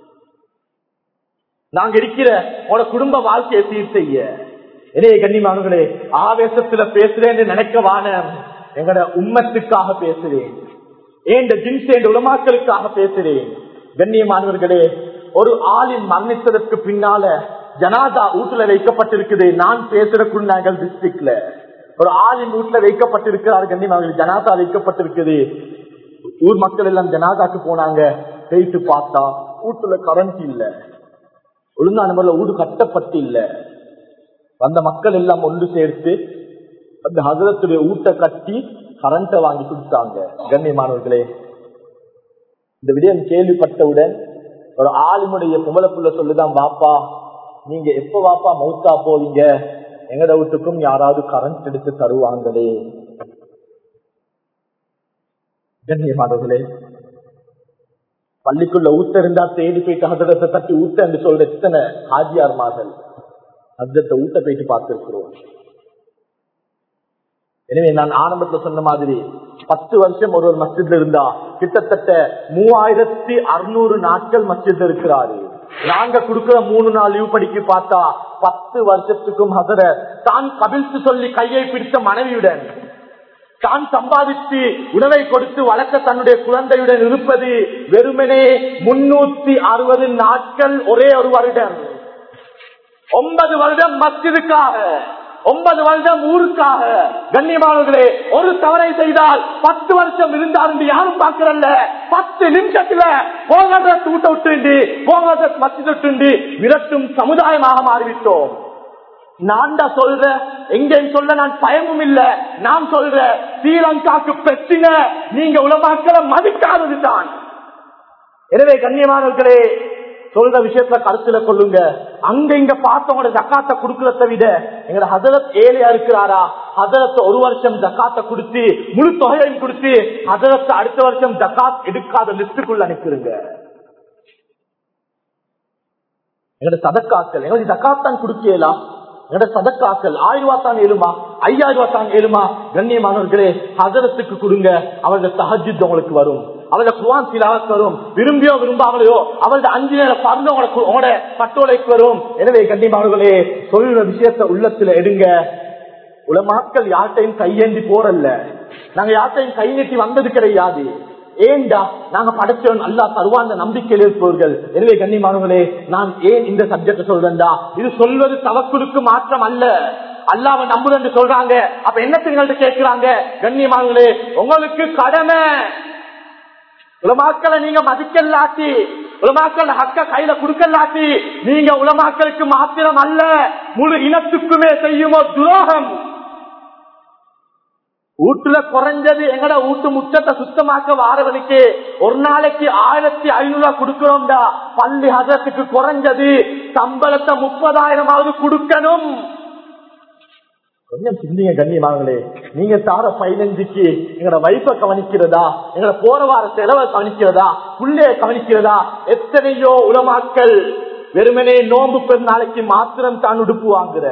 நாங்க இருக்கிற உங்களோட குடும்ப வாழ்க்கையை சீர் செய்ய இணைய கண்ணிமானங்களே ஆவேசத்துல பேசுறேன்னு நினைக்க வான எங்கட உம்மத்துக்காக பேசுறேன் ஏண்ட ஜின்சேண்ட உலமாக்களுக்காக பேசுறேன் கண்ணியமானவர்களே ஒரு ஆளின் மரணித்ததற்கு பின்னால ஜனாதா வீட்டுல வைக்கப்பட்டிருக்குது நான் பேசுற குருநாகல் டிஸ்ட்ரிக்ட்ல ஒரு ஆளின் வீட்டுல வைக்கப்பட்டிருக்கிறார் கண்ணியமானவர்கள் ஜனாதா வைக்கப்பட்டிருக்குது ஊர் மக்கள் எல்லாம் ஜனாதாக்கு போனாங்க போயிட்டு பார்த்தா வீட்டுல கரண்ட் இல்ல ஒழுங்கான முறையில் வீடு கட்டப்பட்டு இல்ல வந்த மக்கள் எல்லாம் ஒன்று சேர்த்து அந்த ஹசரத்துடைய ஊட்ட கட்டி கரண்ட வாங்கி கொடுத்தாங்க கண்ணியமானவர்களே இந்த விடயம் கேள்விப்பட்டவுடன் ஒரு ஆளுமுடைய புகழப்புள்ள சொல்லுதான் வாப்பா நீங்க எப்ப வாப்பா மௌத்தா போவீங்க எங்கட வீட்டுக்கும் யாராவது கரண்ட் எடுத்து தருவாங்களே கண்ணியமானவர்களே பள்ளிக்குள்ள ஊத்த இருந்தா தேடி போயிட்டு ஹசரத்தை தட்டி ஊத்த என்று சொல்ற எத்தனை ஹாஜியார் மாதல் ஹசரத்தை ஊத்த போயிட்டு பார்த்திருக்கிறோம் எனவே நான் ஆரம்பத்துல சொன்ன மாதிரி பத்து வருஷம் ஒரு ஒரு மஸ்ஜித்ல இருந்தா கிட்டத்தட்ட மூவாயிரத்தி அறுநூறு நாட்கள் மஸ்ஜித் இருக்கிறாரு நாங்க கொடுக்கிற மூணு நாள் லீவ் படிக்க பார்த்தா பத்து வருஷத்துக்கும் ஹசர தான் கபிழ்த்து சொல்லி கையை பிடித்த மனைவியுடன் தான் சம்பாதித்து உணவை கொடுத்து வளர்க்க தன்னுடைய குழந்தையுடன் இருப்பது வெறுமனே முன்னூத்தி அறுபது நாட்கள் ஒரே ஒரு வருடம் ஒன்பது வருடம் மஸ்ஜிதுக்காக ஒன்பது வருடம் ஊருக்காக கண்ணியமானவர்களே ஒரு தவறை செய்தால் பத்து வருஷம் இருந்தால் யாரும் பார்க்கறல்ல பத்து நிமிஷத்துல போகாத ஊட்ட விட்டு போகாத மஸ்ஜித் விட்டு விரட்டும் சமுதாயமாக மாறிவிட்டோம் நான் தான் சொல்ற எங்கேயும் சொல்ல நான் பயமும் இல்ல நான் சொல்ற ஸ்ரீலங்காக்கு பிரச்சனை நீங்க உலமாக்களை மதிக்காதது தான் எனவே கண்ணியமானவர்களே சொல்ற விஷயத்துல கருத்துல கொள்ளுங்க அங்க இங்க பார்த்தவங்களோட ஜக்காத்த கொடுக்கறத விட எங்க ஹதரத் ஏழையா இருக்கிறாரா ஹதரத்தை ஒரு வருஷம் ஜக்காத்த கொடுத்து முழு தொகையையும் கொடுத்து ஹதரத்தை அடுத்த வருஷம் ஜக்காத் எடுக்காத லிஸ்டுக்குள்ள அனுப்பிடுங்க எங்களோட சதக்காக்கள் எங்களுக்கு ஜக்காத்தான் கொடுக்கலாம் எங்களோட சதக்காக்கள் ஆயிரம் ரூபா தான் ஏழுமா ஐயாயிரம் ரூபா தான் ஏழுமா கண்ணியமானவர்களே ஹதரத்துக்கு கொடுங்க அவருடைய சஹஜித் உங்களுக்கு வரும் அவருடைய குவான் சிலாவத் வரும் விரும்பியோ விரும்பாமலையோ அவருடைய அஞ்சு நேர பறந்து உங்களோட பட்டோலைக்கு வரும் எனவே கண்ணியமானவர்களே சொல்ற விஷயத்த உள்ளத்துல எடுங்க உலமாக்கள் யார்கிட்டையும் கையேந்தி போறல்ல நாங்க யார்கிட்டையும் கை நீட்டி வந்தது கிடையாது ஏண்டா நாங்க படைச்சவன் அல்லா தருவாங்க நம்பிக்கையில் இருப்பவர்கள் எனவே கண்ணியமானவர்களே நான் ஏன் இந்த சப்ஜெக்ட் சொல்றேன்டா இது சொல்வது தவக்குழுக்கு மாற்றம் அல்ல அல்லாம நம்புது சொல்றாங்க அப்ப என்ன எங்கள்கிட்ட கேட்கிறாங்க கண்ணியமானவர்களே உங்களுக்கு கடமை உலமாக்களை நீங்க மதிக்கலாட்டி உலமாக்கள் ஹக்க கையில கொடுக்கலாட்டி நீங்க உலமாக்களுக்கு மாத்திரம் அல்ல முழு இனத்துக்குமே செய்யுமோ துரோகம் வீட்டுல குறைஞ்சது எங்கட வீட்டு முற்றத்தை சுத்தமாக்க வாரவனுக்கு ஒரு நாளைக்கு ஆயிரத்தி ஐநூறு ரூபாய் கொடுக்கிறோம்டா பள்ளி ஹசத்துக்கு குறைஞ்சது சம்பளத்தை முப்பதாயிரமாவது கொடுக்கணும் கொஞ்சம் சிந்திங்க கண்ணியமாங்களே நீங்க தார பதினஞ்சுக்கு எங்களோட வைப்ப கவனிக்கிறதா எங்களோட போற வார செலவை கவனிக்கிறதா புள்ளைய கவனிக்கிறதா எத்தனையோ உலமாக்கள் வெறுமனே நோம்பு பெருநாளைக்கு மாத்திரம் தான் உடுப்பு வாங்குற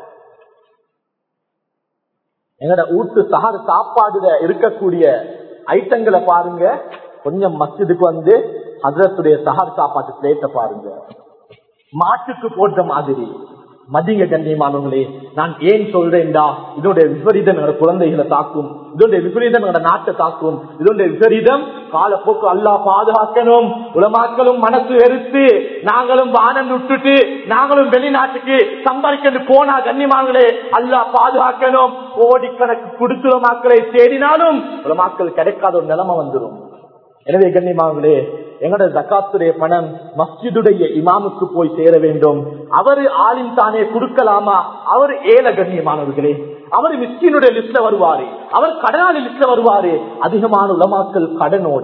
எங்களோட வீட்டு சகார சாப்பாடுல இருக்கக்கூடிய ஐட்டங்களை பாருங்க கொஞ்சம் மஸ்ஜிதுக்கு வந்து ஹசரத்துடைய சகார் சாப்பாட்டு பிளேட்டை பாருங்க மாட்டுக்கு போட்ட மாதிரி மதிய கண்ணியமானவங்களே நான் ஏன் சொல்றேன்டா இதோட விபரீதம் எங்களோட குழந்தைகளை தாக்கும் இதோட விபரீதம் எங்களோட நாட்டை தாக்கும் இதோட விபரீதம் காலப்போக்கு அல்லா பாதுகாக்கணும் உலமாக்களும் மனசு வெறுத்து நாங்களும் வானம் விட்டுட்டு நாங்களும் வெளிநாட்டுக்கு சம்பாதிக்கன்னு போனா கண்ணியமானங்களே அல்லா பாதுகாக்கணும் கோடிக்கணக்கு குடுத்துற மக்களை தேடினாலும் உலமாக்கள் கிடைக்காத ஒரு நிலைமை வந்துடும் எனவே கண்ணியமானங்களே எங்களோட ஜக்காத்துடைய பணம் மஸ்ஜிதுடைய இமாமுக்கு போய் சேர வேண்டும் அவரு ஆளின் தானே கொடுக்கலாமா அவர் ஏல கண்ணியமானவர்களே அவர் மிஸ்கினுடைய லிஸ்ட்ல வருவாரு அவர் கடனாளி லிஸ்ட்ல வருவாரு அதிகமான உலமாக்கள் கடனோட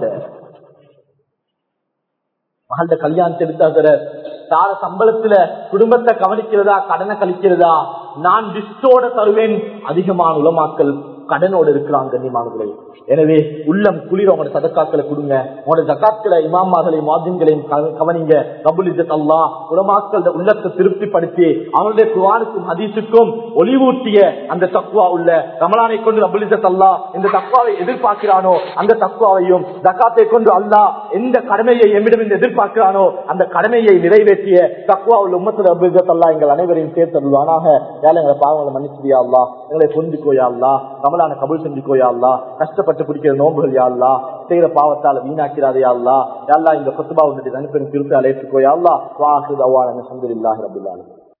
மகள கல்யாணத்தை எடுத்தாகிற தார சம்பளத்துல குடும்பத்தை கவனிக்கிறதா கடனை கழிக்கிறதா நான் லிஸ்டோட தருவேன் அதிகமான உலமாக்கள் கடனோடு இருக்கிறாங்க கண்ணியமானவர்களே எனவே உள்ளம் குளிர உங்களோட சதக்காக்களை கொடுங்க உங்களோட ஜக்காக்களை இமாமாக்களையும் மாதின்களையும் கவனிங்க கபுல் இஜத் அல்லா உலமாக்கள் உள்ளத்தை திருப்திப்படுத்தி அவனுடைய குவானுக்கும் ஹதீஸுக்கும் ஒளிவூட்டிய அந்த தக்குவா உள்ள ரமலானை கொண்டு கபுல் இஜத் அல்லா இந்த தக்குவாவை எதிர்பார்க்கிறானோ அந்த தக்குவாவையும் ஜக்காத்தை கொண்டு அல்லா எந்த கடமையை எம்மிடம் எதிர்பார்க்கிறானோ அந்த கடமையை நிறைவேற்றிய தக்குவா உள்ள உம்மத்து அபுல் இஜத் அல்லா எங்கள் அனைவரையும் சேர்த்தருவானாக வேலை எங்களை பாவங்களை மன்னிச்சுடியா அல்லா எங்களை புரிஞ்சுக்கோயா அல்லா ரமலான கபுல் செஞ்சுக்கோயா அல்லா கஷ்டப்பட்டு பிடிக்கிற நோம்புகள் யாழ்லா செய்யற பாவத்தால வீணாக்கிறாதே யாழ்லா யாழ்லா இந்த கொத்துபா வந்துட்டு தனிப்பெரும் திருப்பி அழைத்துக்கோயா அல்லா வாசு அவ்வாறு அலமதுல்லாஹி ரபுல்லாலும்